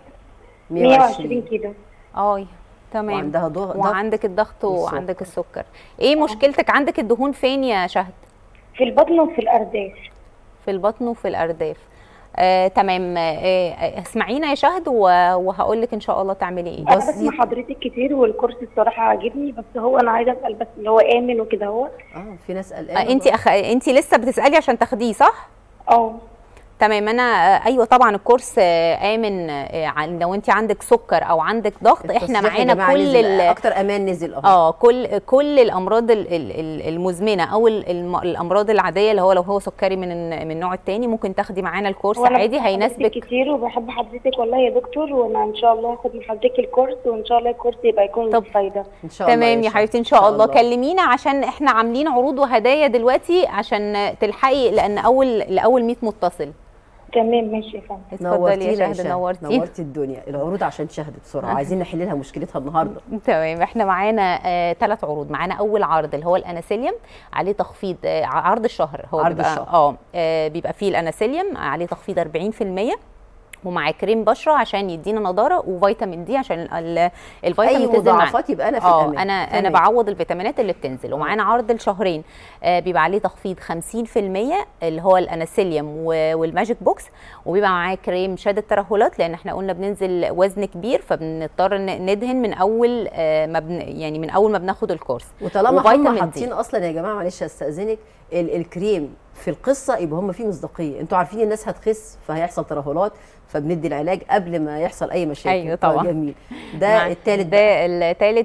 120 كيلو اه تمام وعندها ضغط وعندك الضغط والسكر. وعندك السكر ايه مشكلتك عندك الدهون فين يا شهد في البطن وفي الارداف في البطن وفي الارداف آه، تمام آه، آه، اسمعينا يا شهد و- وهقول لك ان شاء الله تعملي ايه انا بسيط. بسمع حضرتك كتير والكورس الصراحه عاجبني بس هو انا عايزه اسال بس اللي هو امن وكده هو اه في ناس آه، قلقانه انت أخ... انت لسه بتسالي عشان تاخديه صح اه تمام انا آه، ايوه طبعا الكورس آه، امن آه، عن- لو انت عندك سكر او عندك ضغط احنا التصحيح يا معانا جماعة كل نزل. ال... اكتر امان نزل اهو اه كل كل الامراض ال- ال- ال- المزمنه او ال- الم- الامراض العاديه اللي هو لو هو سكري من من النوع الثاني ممكن تاخدي معانا الكورس وانا عادي بحب حضرتك هيناسبك كتير وبحب حضرتك والله يا دكتور وانا ان شاء الله هاخد من حضرتك الكورس وان شاء الله الكورس يبقى يكون طب. فايده ان شاء الله تمام يا شهد. حبيبتي ان شاء الله كلمينا عشان احنا عاملين عروض وهدايا دلوقتي عشان تلحقي لان اول لاول 100 متصل تمام ماشي يا فندم اتفضلي نورتينا يا شهد نورتينا نورتي الدنيا العروض عشان شهد بسرعه عايزين نحل لها مشكلتها النهارده تمام احنا معانا ثلاث عروض معانا اول عرض اللي هو الاناسيليوم عليه تخفيض آه عرض الشهر هو عرض بيبقى الشهر. اه آه، بيبقى فيه الاناسيليوم عليه تخفيض 40% ومع كريم بشره عشان يدينا نضاره وفيتامين دي عشان ال- اي الفيتامين تنزل معانا مضاعفات يبقى انا في اه الامان انا انا تمام. بعوض الفيتامينات اللي بتنزل ومعانا عرض الشهرين آه بيبقى عليه تخفيض 50% اللي هو الاناسيليوم و- والماجيك بوكس وبيبقى معاه كريم شد الترهلات لان احنا قلنا بننزل وزن كبير فبنضطر ن- ندهن من اول آه ما بن يعني من اول ما بناخد الكورس وطالما هم وفيتامين دي. حاطين اصلا يا جماعه معلش استاذنك ال- الكريم في القصه يبقى هم فيه مصداقيه انتوا عارفين الناس هتخس فهيحصل ترهلات فبندي العلاج قبل ما يحصل اي مشاكل أيوة طبعا. جميل مع- ده الثالث ده الثالث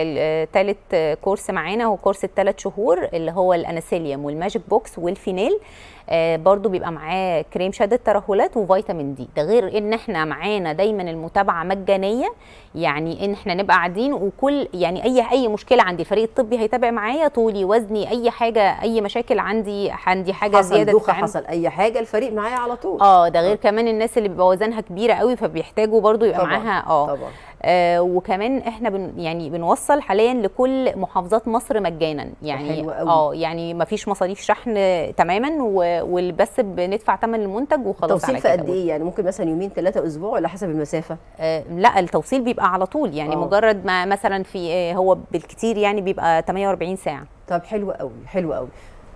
الثالث كورس معانا هو كورس الثلاث شهور اللي هو الاناسيليوم والماجيك بوكس والفينيل آه برضو بيبقى معاه كريم شد الترهلات وفيتامين دي ده غير ان احنا معانا دايما المتابعه مجانيه يعني ان احنا نبقى قاعدين وكل يعني اي اي مشكله عندي الفريق الطبي هيتابع معايا طولي وزني اي حاجه اي مشاكل عندي عندي حاجه حصل زياده دوخه عن- حصل اي حاجه الفريق معايا على طول اه ده غير كمان الناس اللي بيبقى وزنها كبيره قوي فبيحتاجوا برضو يبقى طبعاً، معاها اه طبعا آه وكمان احنا بن يعني بنوصل حاليا لكل محافظات مصر مجانا يعني حلو قوي. اه يعني ما فيش مصاريف شحن تماما و- وبس بندفع ثمن المنتج وخلاص توصيل على في كده قد ايه يعني ممكن مثلا يومين ثلاثه اسبوع ولا حسب المسافه آه لا التوصيل بيبقى على طول يعني آه. مجرد ما مثلا في آه هو بالكتير يعني بيبقى 48 ساعه طب حلو قوي حلو قوي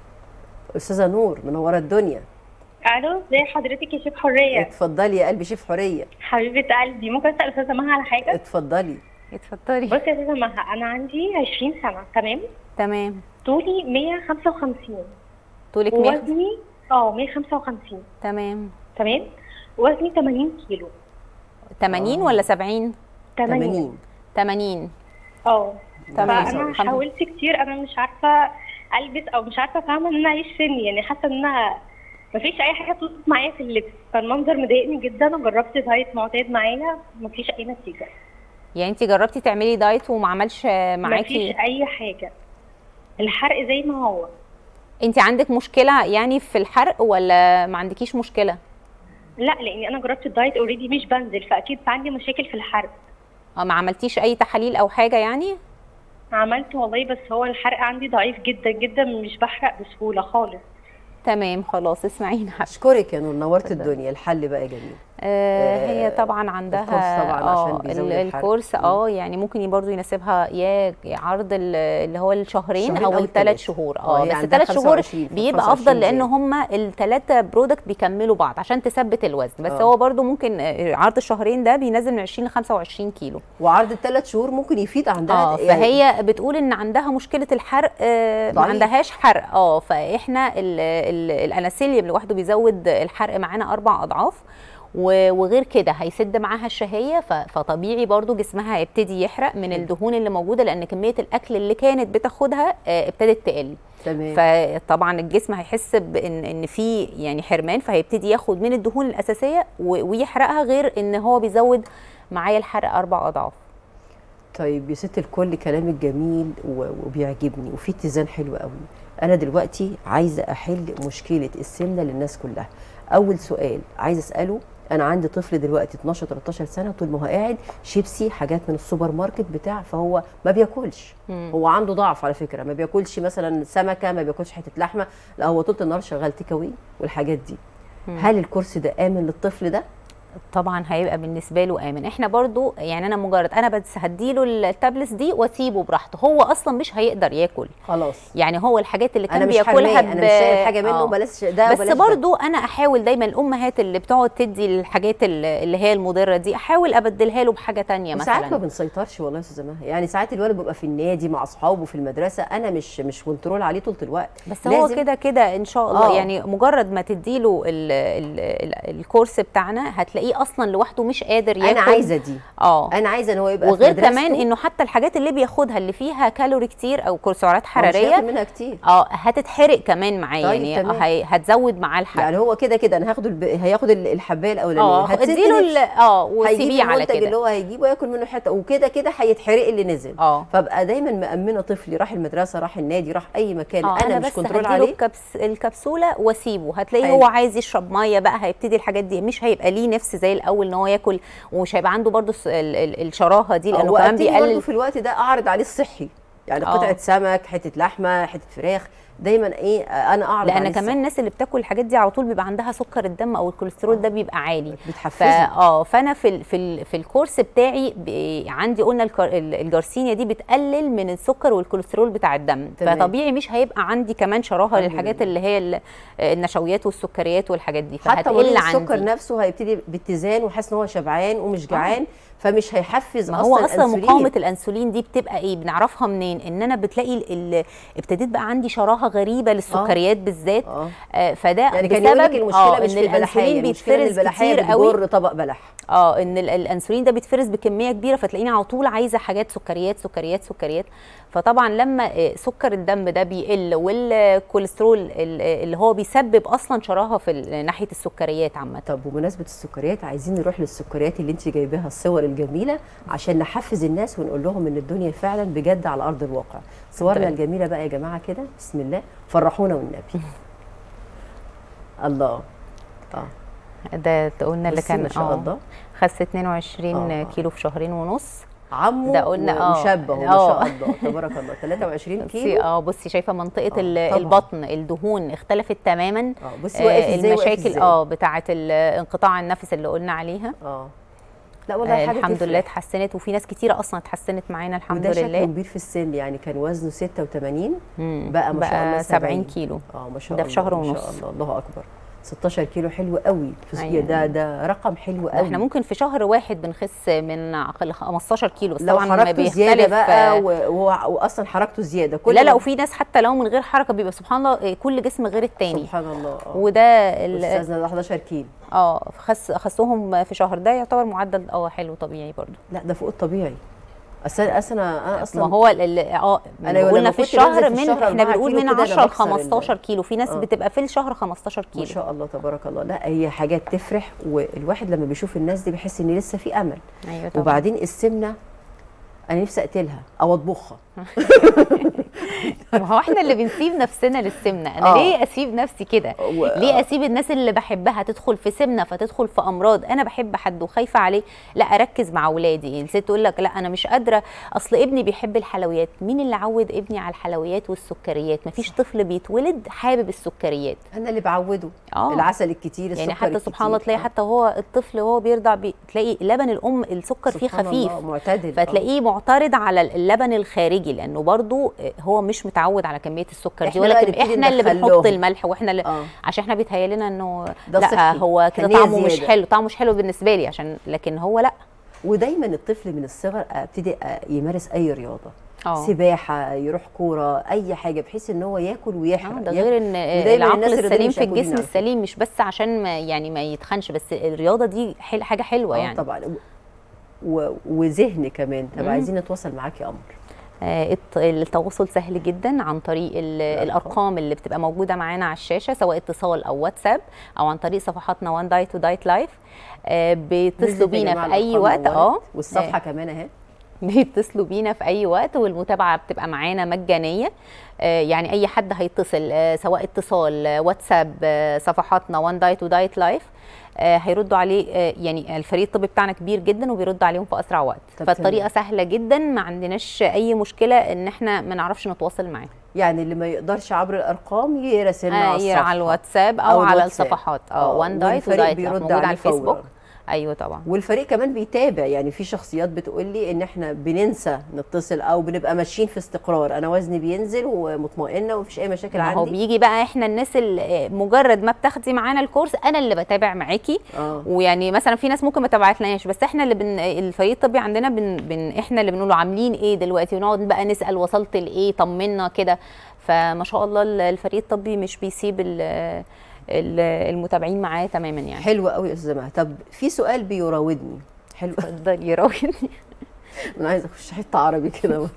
استاذه نور منوره الدنيا الو ازي حضرتك يا شيف حريه اتفضلي يا قلبي شيف حوريه حبيبه قلبي ممكن اسال استاذه مها على حاجه اتفضلي اتفضلي بصي يا استاذه مها انا عندي 20 سنه تمام تمام طولي 155 طولك 100 ووزني اه 155 تمام تمام وزني 80 كيلو 80 آه. ولا 70 80 80 80 اه تمام. فانا الحمد حاولت كتير انا مش عارفه البس او مش عارفه فاهمه ان انا اعيش سني يعني حاسه ان انا مفيش اي حاجه تظبط معايا في اللبس فالمنظر مضايقني جدا وجربت دايت معتاد معايا مفيش اي نتيجه يعني انت جربتي تعملي دايت وما عملش آه، معاكي مفيش اي حاجه الحرق زي ما هو انت عندك مشكله يعني في الحرق ولا ما عندكيش مشكله لا لاني انا جربت الدايت اوريدي مش بنزل فاكيد عندي مشاكل في الحرق اه ما عملتيش اي تحاليل او حاجه يعني عملت والله بس هو الحرق عندي ضعيف جدا جدا مش بحرق بسهوله خالص تمام خلاص اسمعينا اشكرك يا نور نورت الدنيا الحل بقى جميل آه هي آه، طبعا عندها الكورس طبعاً اه عشان بيزود ال- الحرق. الكورس اه يعني ممكن برضه يناسبها يا عرض ال- اللي هو الشهرين شهرين او أو الثلاث التلات. شهور آه، اه هي بس عندها الثلاث شهور 25 بيبقى 25 افضل لان زي. هم الثلاثه برودكت بيكملوا بعض عشان تثبت الوزن بس آه. هو برضه ممكن آه، عرض الشهرين ده بينزل من 20 ل 25 كيلو وعرض الثلاث شهور ممكن يفيد عندها اه فهي بتقول ان عندها مشكله الحرق آه ما ضعيف. عندهاش حرق اه فاحنا ال- ال- الاناسيليوم لوحده بيزود الحرق معانا اربع اضعاف و- وغير كده هيسد معاها الشهيه ف- فطبيعي برضو جسمها هيبتدي يحرق من الدهون اللي موجوده لان كميه الاكل اللي كانت بتاخدها آه، ابتدت تقل تمام فطبعا الجسم هيحس بان ان في يعني حرمان فهيبتدي ياخد من الدهون الاساسيه و- ويحرقها غير ان هو بيزود معايا الحرق اربع اضعاف طيب يا ست الكل كلامك جميل و- وبيعجبني وفي اتزان حلو قوي انا دلوقتي عايزه احل مشكله السمنه للناس كلها اول سؤال عايزه اساله انا عندي طفل دلوقتي 12 13 سنه طول ما هو قاعد شيبسي حاجات من السوبر ماركت بتاع فهو ما بياكلش هو عنده ضعف على فكره ما بياكلش مثلا سمكه ما بياكلش حته لحمه لا هو طول النهار شغال تيك أواي والحاجات دي هل الكرسي ده امن للطفل ده طبعا هيبقى بالنسبه له امن احنا برضو يعني انا مجرد انا بس هديله التابلس دي واسيبه براحته هو اصلا مش هيقدر ياكل خلاص يعني هو الحاجات اللي كان انا مش بياكلها حرماه انا مش شايل حاجه منه آه. بلاش ده بس وبلاش ده. برضو انا احاول دايما الامهات اللي بتقعد تدي الحاجات اللي اللي هي المضره دي احاول ابدلها له بحاجه تانية وساعات ما مثلا بنسيطرش والله يا استاذه مها يعني ساعات الولد بيبقى في النادي مع اصحابه في المدرسه انا مش مش كنترول عليه طول الوقت بس هو لازم- كده كده ان شاء الله آه. يعني مجرد ما تديله ال ال ال الكورس بتاعنا هتلاقيه اصلا لوحده مش قادر ياكل انا عايزه دي اه انا عايزه ان هو يبقى في وغير مدرسته كمان انه حتى الحاجات اللي بياخدها اللي فيها كالوري كتير او سعرات هو مش حراريه هياخد منها كتير اه هتتحرق كمان معاه طيب، يعني تمام. هي هتزود معاه الحرق يعني هو كده كده انا هاخده الب... هياخد ال- الحبايه الاولانيه اه هتسد اديله ال- نفسه. اه هيجيب وسيبيه على المنتج اللي كده هو هيجيبه ياكل منه حته وكده كده هيتحرق اللي نزل اه فابقى دايما مامنه طفلي راح المدرسه راح النادي راح اي مكان اه انا, انا مش بس كنترول هديله عليه الكبس الكبسوله واسيبه هتلاقيه أيوة. هو عايز يشرب ميه بقى هيبتدي الحاجات دي مش هيبقى ليه نفس زي الاول ان هو ياكل ومش هيبقى عنده برضو الس- ال- ال- الشراهه دي لانه كمان وابتدي برضه بيقلل في الوقت ده اعرض عليه الصحي يعني آه. قطعه سمك حته لحمه حته فراخ دايما ايه انا اعرض لان عليه كمان الناس اللي بتاكل الحاجات دي على طول بيبقى عندها سكر الدم او الكوليسترول ده بيبقى عالي الصحي. فا بتحفزه اه فانا في ال في ال في الكورس بتاعي ب- عندي قلنا الكار- ال- الجارسينيا دي بتقلل من السكر والكوليسترول بتاع الدم تمام. فطبيعي مش هيبقى عندي كمان شراهه الحمد للحاجات لله. اللي هي ال- النشويات والسكريات والحاجات دي حتى مريض فهتقل السكر عندي نفسه هيبتدي باتزان وحاسس ان هو شبعان ومش جعان فمش هيحفز ما هو اصلا الأنسولين. مقاومه الانسولين دي بتبقى ايه بنعرفها منين ان انا بتلاقي ال- ال- ابتديت بقى عندي شراهه غريبه للسكريات بالذات اه آه فده يعني كان بسبب يقول لك المشكله آه مش ان في البلحيه الانسولين المشكله ان بيتفرز البلحيه كتير قوي بتجر طبق بلح اه ان ال- الانسولين ده بيتفرز بكميه كبيره فتلاقيني على طول عايزه حاجات سكريات سكريات سكريات فطبعا لما آه، سكر الدم ده بيقل والكوليسترول ال- اللي هو بيسبب اصلا شراهه في ال- ناحيه السكريات عامه طب بمناسبه السكريات عايزين نروح للسكريات اللي انت جايباها الصور الجميله عشان نحفز الناس ونقول لهم ان الدنيا فعلا بجد على ارض الواقع صورنا طيب. الجميله بقى يا جماعه كده بسم الله فرحونا والنبي الله اه ده قلنا اللي بصي كان ما شاء آه، الله خس 22 آه. كيلو في شهرين ونص عمو ده قلنا آه. وشابه ما آه. شاء الله تبارك الله 23 بصي كيلو اه بصي شايفه منطقه آه، ال- طبعاً. البطن الدهون اختلفت تماما اه بصي واقف آه ازاي واقف المشاكل إزاي. اه بتاعه ال- انقطاع النفس اللي قلنا عليها اه لا والله آه حاجه الحمد تفرح. لله اتحسنت وفي ناس كتيره اصلا اتحسنت معانا الحمد وده شكله لله كبير في السن يعني كان وزنه 86 مم. بقى ما شاء الله بقى 70 70 كيلو اه ما شاء ده الله في شهر ما شاء ونص. الله الله اكبر 16 كيلو حلو قوي في أيوة. ده ده رقم حلو ده قوي احنا ممكن في شهر واحد بنخس من عقل 15 كيلو بس لو طبعا ما حركته زياده بيختلف بقى آه، و- و- واصلا حركته زياده كل لا لا ما- وفي ناس حتى لو من غير حركه بيبقى سبحان الله آه، كل جسم غير التاني سبحان الله اه وده ال- استاذنا ده 11 كيلو اه خس خسهم في شهر ده يعتبر معدل اه حلو طبيعي برضو لا ده فوق الطبيعي اصل اصل انا انا اصلا ما هو ال- ال- اه أنا أنا لما قلنا كنت في بنزل الشهر في من الشهر احنا 4 بنقول كيلو من كده أنا 10 ل بكسر ال- 15 كيلو في ناس آه. بتبقى في الشهر 15 ما كيلو شاء الله تبارك الله لا هي حاجات تفرح والواحد لما بيشوف الناس دي بيحس ان لسه في امل ايوه طبعا وبعدين السمنه انا نفسي اقتلها او اطبخها ما هو احنا اللي بنسيب نفسنا للسمنه انا آه. ليه اسيب نفسي كده و- ليه اسيب الناس اللي بحبها تدخل في سمنه فتدخل في امراض انا بحب حد وخايفه عليه لا اركز مع اولادي يعني الست تقول لك لا انا مش قادره اصل ابني بيحب الحلويات مين اللي عود ابني على الحلويات والسكريات مفيش طفل بيتولد حابب السكريات انا اللي بعوده اه العسل الكتير السكر يعني حتى سبحان الله الكتير. تلاقي حتى هو الطفل وهو بيرضع بي... تلاقي لبن الام السكر فيه سبحان خفيف الله، معتدل آه. فتلاقيه معترض على اللبن الخارجي لانه برضو هو مش متعود على كميه السكر دي إحنا بقى ولكن نبتدي احنا اللي ندخل بنحط لهم. الملح واحنا اللي اه عشان احنا بيتهيأ لنا انه ده لا صحي. هو كده كان هي طعمه مش زيادة. حلو طعمه مش حلو بالنسبه لي عشان لكن هو لا ودايما الطفل من الصغر ابتدي يمارس اي رياضه اه سباحه يروح كوره اي حاجه بحيث ان هو ياكل ويحرق آه، ده ياكل. غير ان ودايماً العقل الناس الرياضيين السليم مش في أكلين الجسم على فكرة. السليم مش بس عشان ما يعني ما يتخنش بس الرياضه دي حل حاجه حلوه آه يعني طبعا و... وذهن كمان طب مم. عايزين نتواصل معاك يا قمر آه، الت- التواصل سهل جدا عن طريق ال- الأرقام. الارقام اللي بتبقى موجوده معانا على الشاشه سواء اتصال او واتساب او عن طريق صفحاتنا وان دايت ودايت لايف بيتصلوا نزلت يا بينا جماعة في اي الأرقام وقت نورت. اه والصفحه كمان اهي بيتصلوا بينا في اي وقت والمتابعه بتبقى معانا مجانيه آه، يعني اي حد هيتصل آه، سواء اتصال آه، واتساب آه، صفحاتنا وان دايت ودايت لايف آه، هيردوا عليه آه، يعني الفريق الطبي بتاعنا كبير جدا وبيرد عليهم في اسرع وقت طب فالطريقه تمام. سهله جدا ما عندناش اي مشكله ان احنا ما نعرفش نتواصل معاهم يعني اللي ما يقدرش عبر الارقام يراسلنا آه، على الصفحه على الواتساب او, أو على الواتساب. الصفحات آه، اه وان دايت والفريق ودايت بيرد موجود على عليه فوراً. الفيسبوك ايوه طبعا والفريق كمان بيتابع يعني في شخصيات بتقول لي ان احنا بننسى نتصل او بنبقى ماشيين في استقرار انا وزني بينزل ومطمئنه ومفيش اي مشاكل ما هو عندي بيجي بقى احنا الناس اللي مجرد ما بتاخدي معانا الكورس انا اللي بتابع معاكي اه ويعني مثلا في ناس ممكن ما تبعتلناش بس احنا اللي بن الفريق الطبي عندنا بن, بن احنا اللي بنقول له عاملين ايه دلوقتي ونقعد بقى نسال وصلت لايه طمنا كده فما شاء الله ال- الفريق الطبي مش بيسيب ال- ال- المتابعين معاه تماما يعني حلو قوي يا استاذه مها طب في سؤال بيراودني حلو اتفضل يراودني انا عايزه اخش حته عربي كده برضه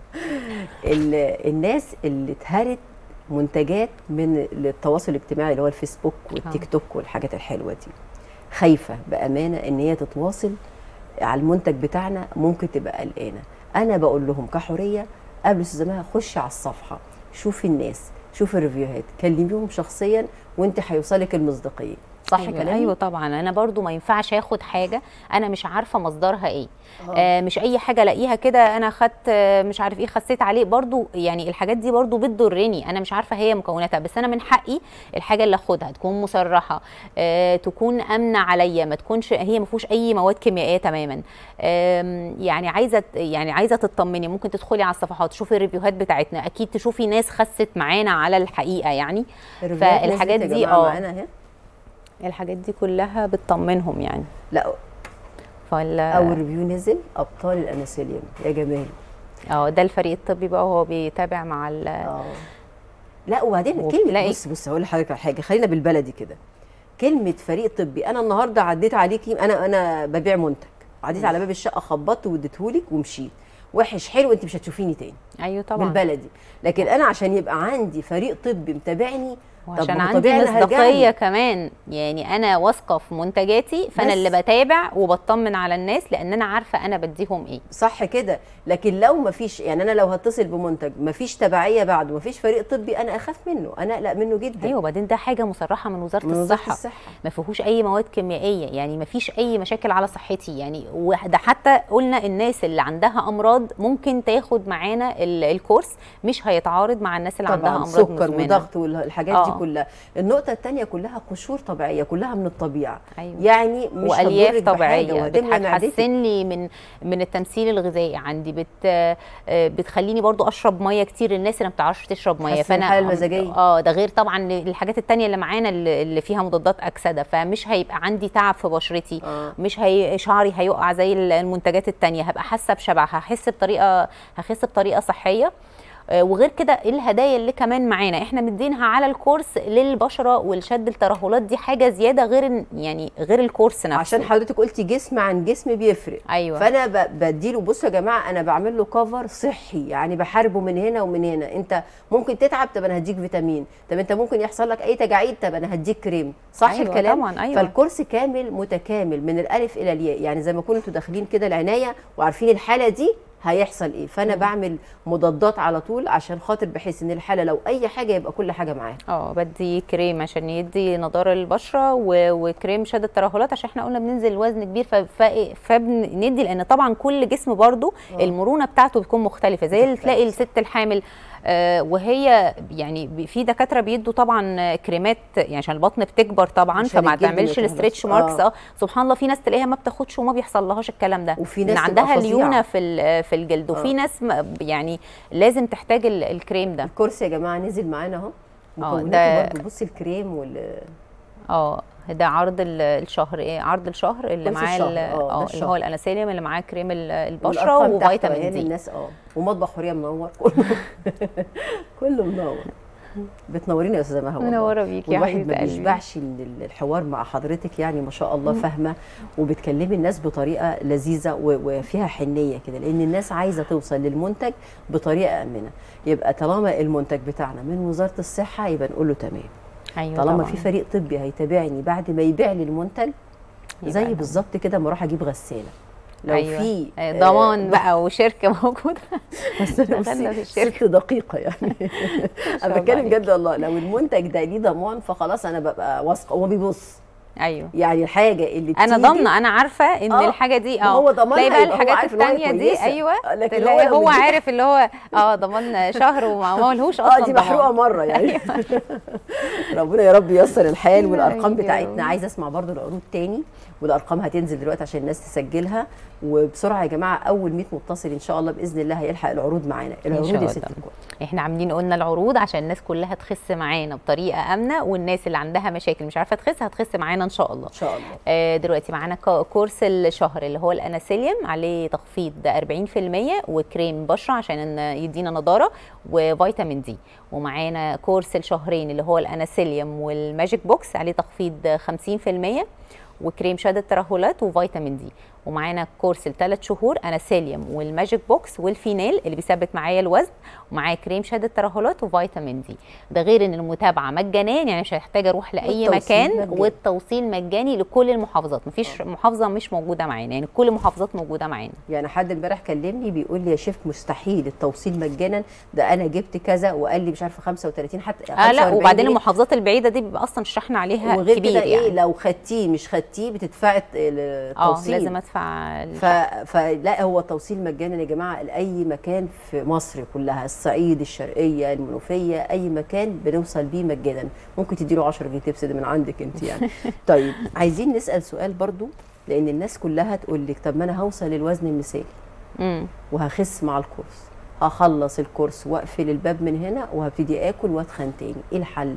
ال- الناس اللي اتهرت منتجات من التواصل الاجتماعي اللي هو الفيسبوك والتيك توك والحاجات الحلوه دي خايفه بامانه ان هي تتواصل على المنتج بتاعنا ممكن تبقى قلقانه انا بقول لهم كحوريه قبل استاذه مها خشي على الصفحه شوفي الناس شوفي الريفيوهات كلميهم شخصيا وانت هيوصلك المصداقيه صح أيوة, كلامي ايوه طبعا انا برضو ما ينفعش اخد حاجه انا مش عارفه مصدرها ايه آه. آه مش اي حاجه الاقيها كده انا خدت آه، مش عارف ايه خسيت عليه برضو يعني الحاجات دي برضو بتضرني انا مش عارفه هي مكوناتها بس انا من حقي الحاجه اللي اخدها تكون مصرحه آه تكون امنه عليا ما تكونش هي ما فيهوش اي مواد كيميائيه تماما آم، يعني عايزه يعني عايزه تطمني ممكن تدخلي على الصفحات تشوفي الريفيوهات بتاعتنا اكيد تشوفي ناس خست معانا على الحقيقه يعني الريفيوهات نزلت فالحاجات يا دي جماعة اه معانا اهي الحاجات دي كلها بتطمنهم يعني لا فال اول ريفيو نزل ابطال الانسولين يا جمال اه ده الفريق الطبي بقى وهو بيتابع مع ال اه لا وبعدين كلمه وبتلاقي- بص بص هقول لحضرتك على حاجه خلينا بالبلدي كده كلمه فريق طبي انا النهارده عديت عليكي انا انا ببيع منتج عديت على باب الشقه خبطت واديتهولك ومشيت وحش حلو انت مش هتشوفيني تاني ايوه طبعا بالبلدي لكن انا عشان يبقى عندي فريق طبي متابعني وعشان ما هو عندي طبيعي أنا هرجع مصداقيه له. كمان يعني انا واثقه في منتجاتي فانا بس. اللي بتابع وبطمن على الناس لان انا عارفه انا بديهم ايه صح كده لكن لو ما فيش يعني انا لو هتصل بمنتج ما فيش تبعيه بعده ما فيش فريق طبي انا اخاف منه انا اقلق منه جدا ايوه وبعدين ده حاجه مصرحه من وزاره من وزارة الصحه الصحه ما فيهوش اي مواد كيميائيه يعني ما فيش اي مشاكل على صحتي يعني وده حتى قلنا الناس اللي عندها امراض ممكن تاخد معانا ال- الكورس مش هيتعارض مع الناس اللي عندها طبعا امراض سكر مزمنه وضغط والحاجات دي آه. كلها النقطه الثانيه كلها قشور طبيعيه كلها من الطبيعه أيوة. يعني مش والياف هتضرك بحاجة طبيعيه وهتملى معدتك. بتحسن لي من من التمثيل الغذائي عندي بت آه، بتخليني برضو اشرب ميه كتير الناس اللي ما بتعرفش تشرب ميه تحسن الحالة المزاجية. اه ده غير طبعا الحاجات التانية اللي معانا اللي اللي فيها مضادات اكسده فمش هيبقى عندي تعب في بشرتي آه. مش هي شعري هيقع زي المنتجات التانية هبقى حاسه بشبع هحس بطريقه هخس بطريقه صحيه آه، وغير كده الهدايا اللي كمان معانا احنا مدينها على الكورس للبشره والشد الترهلات دي حاجه زياده غير ال- يعني غير الكورس نفسه عشان حضرتك قلتي جسم عن جسم بيفرق ايوه فانا ب- بديله بصوا يا جماعه انا بعمل له كفر صحي يعني بحاربه من هنا ومن هنا انت ممكن تتعب طب انا هديك فيتامين طب انت ممكن يحصل لك اي تجاعيد طب انا هديك كريم صح أيوة الكلام طبعاً، أيوة. فالكورس كامل متكامل من الالف الى الياء يعني زي ما كنتوا انتوا داخلين كده العنايه وعارفين الحاله دي هيحصل ايه فانا بعمل مضادات على طول عشان خاطر بحيث ان الحاله لو اي حاجه يبقى كل حاجه معاها اه بدي كريم عشان يدي نضاره للبشره و- وكريم شد الترهلات عشان احنا قلنا بننزل وزن كبير ف- ف- فبندي لان طبعا كل جسم برضو آه. المرونه بتاعته بتكون مختلفه زي اللي بتختلف. تلاقي الست الحامل آه، وهي يعني ب- في دكاتره بيدوا طبعا كريمات يعني عشان البطن بتكبر طبعا عشان فما الجلد ما تعملش يتهرش. الستريتش ماركس آه. اه سبحان الله في ناس تلاقيها ما بتاخدش وما بيحصل لهاش الكلام ده وفي إن ناس عندها تبقى فظيعة. ليونه في ال- في الجلد وفي آه. ناس ما- يعني لازم تحتاج ال- الكريم ده الكورس يا جماعه نزل معانا اهو آه، مكوناته ده- برضه بصي الكريم وال اه ده عرض ال- الشهر ايه عرض الشهر اللي كورس معاه الشهر، ال- آه، ده اه اللي الشهر. هو الاناسيليوم اللي معاه كريم ال- البشره والأرقام تحت وفيتامين يعني دي الناس اه ومطبخ حوريه منور كله كله منور بتنورينا يا استاذه مها والله. منوره بيك يا والواحد حبيبه ما قلبي بيشبعش من ال- الحوار مع حضرتك يعني ما شاء الله فاهمه وبتكلمي الناس بطريقه لذيذه و- وفيها حنيه كده لان الناس عايزه توصل للمنتج بطريقه امنه يبقى طالما المنتج بتاعنا من وزاره الصحه يبقى نقول له تمام ايوه طالما طبعاً. في فريق طبي هيتابعني بعد ما يبيع لي المنتج يبقى زي تمام. بالظبط كده ما اروح اجيب غساله لو أيوة. في آه، ضمان آه، بقى وشركه موجوده بس أنا دخلنا بصي في الشركة. ست دقيقة يعني شاء أنا الله بتكلم عليك. جد والله لو المنتج ده ليه ضمان فخلاص أنا ببقى واثقة هو بيبص ايوه يعني الحاجة اللي انا بتيجي- ضامنه انا عارفه ان آه، الحاجه دي ما اه هو ضمانها تلاقي بقى يبقى هو الحاجات عارف إن هي التانية دي كويسة. ايوه آه، لكن تلاقي هو هو لما يجي- عارف اللي هو اه ضمان شهر وما ما لهوش اصلا اه دي محروقه ضمان. مره يعني ربنا يا رب ييسر الحال والارقام آمين يا بتاعتنا رب. عايزه اسمع برضو العروض تاني والارقام هتنزل دلوقتي عشان الناس تسجلها وبسرعه يا جماعه اول 100 متصل ان شاء الله باذن الله هيلحق العروض معانا العروض شاء يا الله. ست الكل احنا عاملين قلنا العروض عشان الناس كلها تخس معانا بطريقه امنه والناس اللي عندها مشاكل مش عارفه تخس هتخس معانا ان شاء الله ان شاء الله آه، دلوقتي معانا كا- كورس الشهر اللي هو الاناسيليوم عليه تخفيض 40% وكريم بشره عشان إن يدينا نضاره وفيتامين دي ومعانا كورس الشهرين اللي هو الاناسيليوم والماجيك بوكس عليه تخفيض 50% وكريم شد الترهلات وفيتامين دي ومعانا كورس الثلاث شهور اناسيليوم والماجيك بوكس والفينال اللي بيثبت معايا الوزن ومعايا كريم شد الترهلات وفيتامين دي ده غير ان المتابعه مجانيه يعني مش هحتاج اروح لاي والتوصيل مكان مجاني. والتوصيل مجاني لكل المحافظات مفيش محافظه مش موجوده معانا يعني كل المحافظات موجوده معانا يعني حد امبارح كلمني بيقول لي يا شيف مستحيل التوصيل مجانا ده انا جبت كذا وقال لي مش عارفه 35 حتى اه لا 45 وبعدين جنيه. المحافظات البعيده دي بيبقى اصلا الشحن عليها وغير كبير كده يعني ايه لو خدتيه مش خدتيه بتدفعي اه التوصيل لازم ادفع ف... فلا هو التوصيل مجانا يا جماعه لاي مكان في مصر كلها الصعيد الشرقيه المنوفيه اي مكان بنوصل بيه مجانا ممكن تديله 10 جنيه تبس ده من عندك انت يعني طيب عايزين نسال سؤال برضو لان الناس كلها تقول لك طب ما انا هوصل للوزن المثالي مم. وهخس مع الكورس هخلص الكورس واقفل الباب من هنا وهبتدي اكل واتخن تاني ايه الحل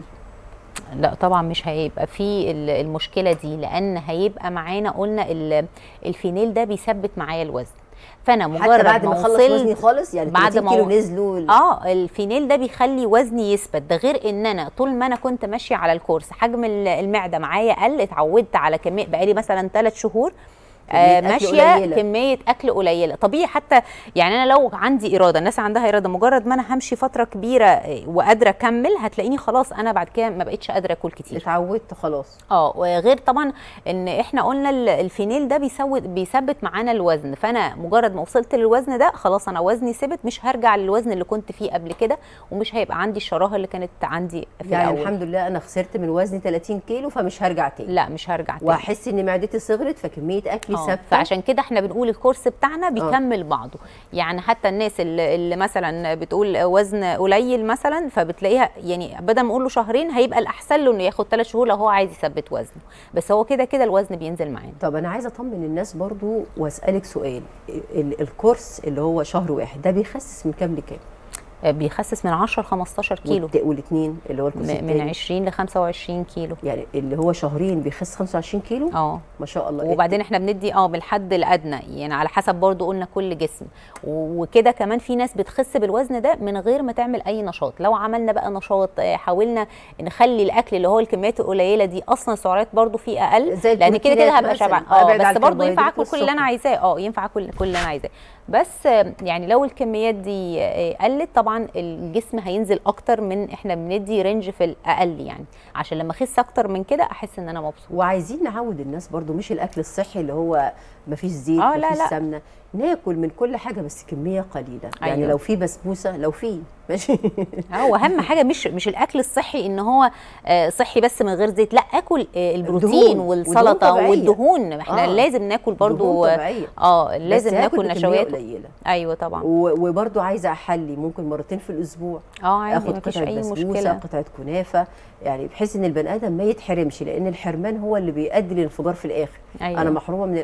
لا طبعا مش هيبقى في ال- المشكله دي لان هيبقى معانا قلنا ال- الفينيل ده بيثبت معايا الوزن فانا مجرد حتى بعد ما اخلص وصلت- وزني خالص يعني بعد 30 ما كيلو هو- نزلوا ال- اه الفينيل ده بيخلي وزني يثبت ده غير ان انا طول ما انا كنت ماشيه على الكورس حجم ال- المعده معايا قل اتعودت على كميه بقالي مثلا ثلاث شهور كمية آه أكل ماشيه قليلة. كميه اكل قليله طبيعي حتى يعني انا لو عندي اراده الناس عندها اراده مجرد ما انا همشي فتره كبيره آه، وقادره اكمل هتلاقيني خلاص انا بعد كده ما بقتش قادره اكل كتير اتعودت خلاص اه وغير طبعا ان احنا قلنا ال- الفينيل ده بيسود بيثبت معانا الوزن فانا مجرد ما وصلت للوزن ده خلاص انا وزني ثبت مش هرجع للوزن اللي كنت فيه قبل كده ومش هيبقى عندي الشراهه اللي كانت عندي في يعني الاول الحمد لله انا خسرت من وزني 30 كيلو فمش هرجع تاني لا مش هرجع تاني واحس ان معدتي صغرت فكميه اكلي آه، ثابته فعشان كده احنا بنقول الكورس بتاعنا بيكمل بعضه يعني حتى الناس اللي, اللي مثلا بتقول وزن قليل مثلا فبتلاقيها يعني بدل ما اقول له شهرين هيبقى الاحسن له انه ياخد ثلاث شهور لو هو عايز يثبت وزنه بس هو كده كده الوزن بينزل معانا طب انا عايزه اطمن الناس برضو واسالك سؤال ال- الكورس اللي هو شهر واحد ده بيخسس من كام لكام آه، بيخسس من 10 ل 15 كيلو والت- والاثنين اللي هو الكورس م- من التاني 20 ل 25 كيلو يعني اللي هو شهرين بيخس 25 كيلو اه ما شاء الله وبعدين احنا بندي اه بالحد الادنى يعني على حسب برضو قلنا كل جسم و- وكده كمان في ناس بتخس بالوزن ده من غير ما تعمل اي نشاط لو عملنا بقى نشاط آه، حاولنا نخلي الاكل اللي هو الكميات القليله دي اصلا السعرات برضو فيه اقل زي لان كده كده البروتينات هبقى مثلاً. شبعان آه، اه ابعد عن بس برضو ينفع الكربوهيدرات اكل كل اللي انا والسكر. عايزاه اه ينفع اكل كل اللي انا عايزاه بس آه، يعني لو الكميات دي آه، قلت طبعا الجسم هينزل اكتر من احنا بندي رينج في الاقل يعني عشان لما اخس اكتر من كده احس ان انا مبسوطه وعايزين نعود الناس برضو مش الاكل الصحي اللي هو مفيش زيت آه، لا، مفيش لا. سمنه ناكل من كل حاجه بس كميه قليله يعني أيوة. لو في بسبوسه لو في ماشي اه واهم حاجه مش مش الاكل الصحي ان هو آه، صحي بس من غير زيت لا اكل آه، البروتين دهون، ودهون والسلطه طبيعية. والدهون احنا آه. لازم ناكل برضو دهون طبيعية. اه لازم بس هاكل ناكل بكمية نشويات قليله ايوه طبعا و- وبرضو عايزه احلي ممكن مرتين في الاسبوع اه عادي اخد مفيش قطعه اي بسبوسه مشكله قطعه كنافه يعني بحيث ان البني ادم ما يتحرمش لان الحرمان هو اللي بيؤدي للانفجار في الاخر أيوة. انا محرومه من الاكل ف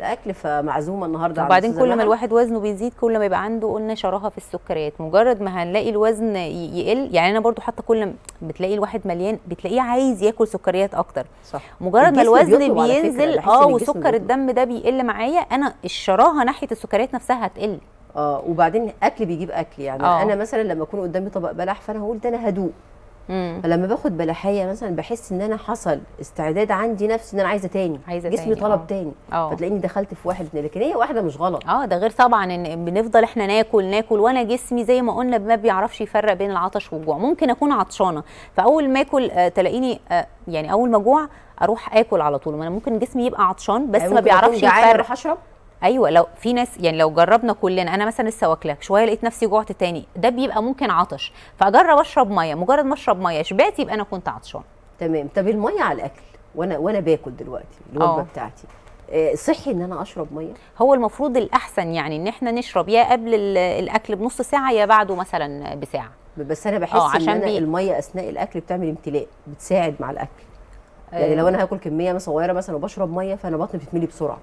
فمعزومه النهارده على وبعدين أستاذة كل ما مها. الواحد وزنه بيزيد كل ما يبقى عنده قلنا شراهه في السكريات مجرد ما هنلاقي الوزن ي- يقل يعني انا برضو حتى كل ما بتلاقي الواحد مليان بتلاقيه عايز ياكل سكريات اكتر صح مجرد ما الجسم الوزن بيطلب على فكرة، بينزل بحس اه إن الجسم وسكر بيطلب. الدم ده بيقل معايا انا الشراهه ناحيه السكريات نفسها هتقل اه وبعدين اكل بيجيب اكل يعني آه. انا مثلا لما يكون قدامي طبق بلح فانا هقول ده انا هدوق امم فلما باخد بلحيه مثلا بحس ان انا حصل استعداد عندي نفسي ان انا عايزه تاني عايزة جسمي تاني، طلب آه. تاني اه فتلاقيني دخلت في واحد اتنين لكن هي واحده مش غلط اه ده غير طبعا ان بنفضل احنا ناكل ناكل وانا جسمي زي ما قلنا ما بيعرفش يفرق بين العطش والجوع ممكن اكون عطشانه فاول ما اكل آه تلاقيني آه يعني اول ما جوع اروح اكل على طول ما انا ممكن جسمي يبقى عطشان بس يعني ما ممكن أكون بيعرفش جعانة يفرق اروح اشرب ايوه لو في ناس يعني لو جربنا كلنا انا مثلا لسه واكله شويه لقيت نفسي جوعت تاني ده بيبقى ممكن عطش فاجرب اشرب ميه مجرد ما اشرب ميه شبعت يبقى انا كنت عطشان تمام طب الميه على الاكل وانا وانا باكل دلوقتي الوجبه آه. بتاعتي آه، صحي ان انا اشرب ميه هو المفروض الاحسن يعني ان احنا نشرب يا قبل ال- الاكل بنص ساعه يا بعده مثلا بساعه بس انا بحس آه، ان عشان انا بي- الميه اثناء الاكل بتعمل امتلاء بتساعد مع الاكل يعني لو انا هاكل كميه مثلا صغيره مثلا وبشرب ميه فانا بطني بتتملي بسرعه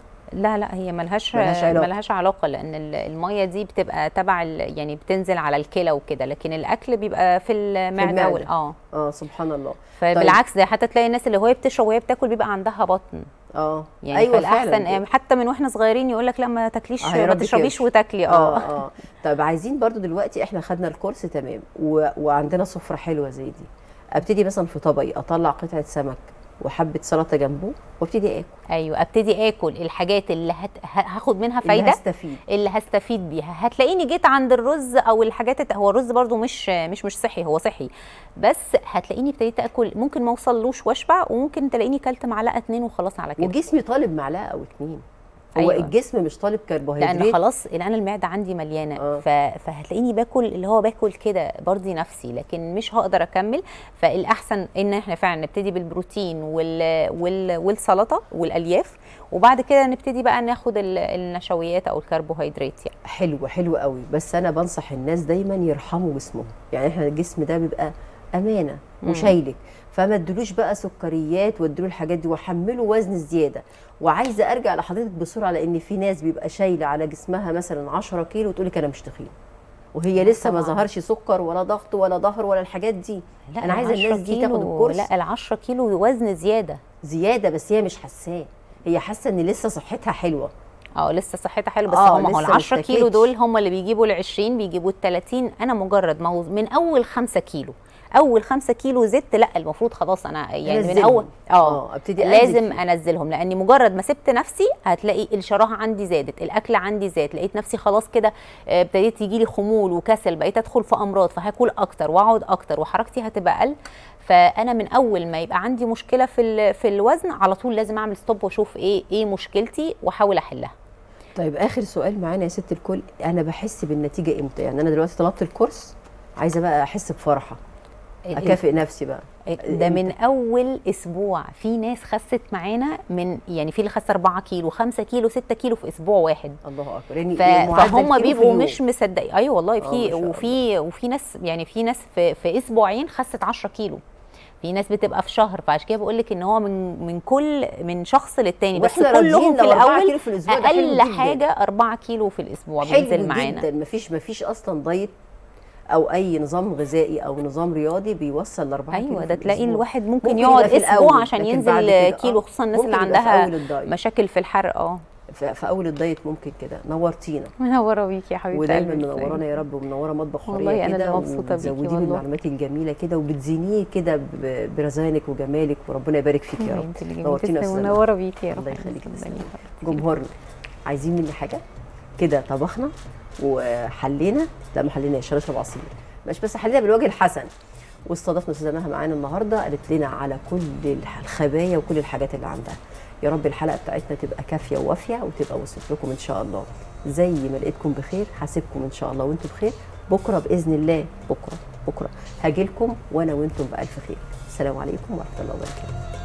لا لا هي ملهاش ملهاش علاقة. ملهاش علاقه لان ال- الميه دي بتبقى تبع ال- يعني بتنزل على الكلى وكده لكن الاكل بيبقى في المعده المعدة. وال- اه اه سبحان الله فبالعكس ده حتى تلاقي الناس اللي وهي بتشرب وهي بتاكل بيبقى عندها بطن اه يعني ايوه فالاحسن فعلا يعني حتى من واحنا صغيرين يقول لك لا ما تاكليش آه، يا ما رب تشربيش كرش. وتاكلي اه اه اه طب عايزين برضو دلوقتي احنا خدنا الكورس تمام و... وعندنا سفره حلوه زي دي ابتدي مثلا في طبقي اطلع قطعه سمك وحبه سلطه جنبه وابتدي اكل ايوه ابتدي اكل الحاجات اللي هت... ه- هاخد منها اللي فايده هستفيد اللي هستفيد بيها هتلاقيني جيت عند الرز او الحاجات الت- هو الرز برضو مش مش مش صحي هو صحي بس هتلاقيني ابتديت اكل ممكن ما اوصلوش واشبع وممكن تلاقيني كلت معلقه اتنين وخلاص على كده وجسمي طالب معلقه او اتنين هو أيوة. أيوة. الجسم مش طالب كربوهيدرات لان خلاص الان المعده عندي مليانه آه. ف... فهتلاقيني باكل اللي هو باكل كده برضي نفسي لكن مش هقدر اكمل فالاحسن ان احنا فعلا نبتدي بالبروتين وال... وال... والسلطه والالياف وبعد كده نبتدي بقى ناخد ال- النشويات او الكربوهيدرات يعني حلو حلو قوي بس انا بنصح الناس دايما يرحموا جسمهم يعني احنا الجسم ده بيبقى امانه وشايلك فما ادلوش بقى سكريات وادلوا الحاجات دي وحمله وزن زياده وعايزه ارجع لحضرتك بسرعه لان في ناس بيبقى شايله على جسمها مثلا 10 كيلو وتقول لك انا مش تخين وهي لسه ما طبعاً. ظهرش سكر ولا ضغط ولا ظهر ولا الحاجات دي لا انا عايزه العشرة الناس دي تاخد كيلو- الكورس لا ال 10 كيلو وزن زياده زياده بس هي مش حاساه هي حاسه ان لسه صحتها حلوه اه لسه صحتها حلو بس آه، هم هو لسه ال 10 ما كيلو اشتكتش. دول هم اللي بيجيبوا ال 20 بيجيبوا ال 30 انا مجرد ما هو من اول 5 كيلو اول 5 كيلو زدت لا المفروض خلاص انا يعني من أنزلهم. اول آه، أبتدي أنزل لازم فيه. انزلهم لاني مجرد ما سبت نفسي هتلاقي الشراهه عندي زادت الاكل عندي زاد لقيت نفسي خلاص كده آه، ابتديت يجي لي خمول وكسل بقيت ادخل في امراض فهاكل اكتر واقعد اكتر وحركتي هتبقى اقل فانا من اول ما يبقى عندي مشكله في ال- في الوزن على طول لازم اعمل ستوب واشوف ايه ايه مشكلتي واحاول احلها طيب اخر سؤال معانا يا ست الكل انا بحس بالنتيجه امتى يعني انا دلوقتي طلبت الكورس عايزه بقى احس بفرحه اكافئ نفسي بقى ده من اول اسبوع في ناس خست معانا من يعني في اللي خس 4 كيلو 5 كيلو 6 كيلو في اسبوع واحد الله اكبر يعني ف... معدل فهم كيلو في بيبقوا اليوم. مش مصدقين ايوه والله آه، في ما شاء وفي وفي ناس يعني في ناس في في اسبوعين خست 10 كيلو في ناس بتبقى في شهر فعشان كده بقول لك ان هو من من كل من شخص للتاني بس وإحنا راضيين كلهم في لو 4 الاول كيلو في الأسبوع ده حلو اقل جداً. حاجه 4 كيلو في الاسبوع حلو بينزل معانا جدا مفيش مفيش اصلا دايت او اي نظام غذائي او نظام رياضي بيوصل ل 4 كيلو ايوه في ده تلاقي الأسبوع. الواحد ممكن, ممكن يقعد يبقى في اسبوع الأول، عشان لكن بعد ينزل كده، كيلو آه، خصوصا الناس اللي ممكن يبقى في عندها أول الدايت. مشاكل في الحرق اه في في اول الدايت ممكن كده نورتينا منوره بيكي يا حبيبتي ودايما قلبي. منورانا يا رب ومنوره مطبخ والله حوريه أنا كده اللي مبسوطة بيكي وبتزوديني والله. المعلومات الجميله كده وبتزينيه كده ب- برزانك وجمالك وربنا يبارك فيك يا رب انت اللي نورتينا جميلة يا أستاذة منوره بيكي يا رب الله يخليك يا تسلمي. أستاذة جمهورنا عايزين مني حاجه كده طبخنا وحلينا لا ما حليناش هنشرب عصير مش بس حلينا بالوجه الحسن واستضفنا استاذه مها معانا النهارده قالت لنا على كل الح- الخبايا وكل الحاجات اللي عندها يا رب الحلقه بتاعتنا تبقى كافيه ووافيه وتبقى وصلت لكم ان شاء الله زي ما لقيتكم بخير هسيبكم ان شاء الله وانتم بخير بكره باذن الله بكره بكره هاجي لكم وانا وانتم بالف خير السلام عليكم ورحمه الله وبركاته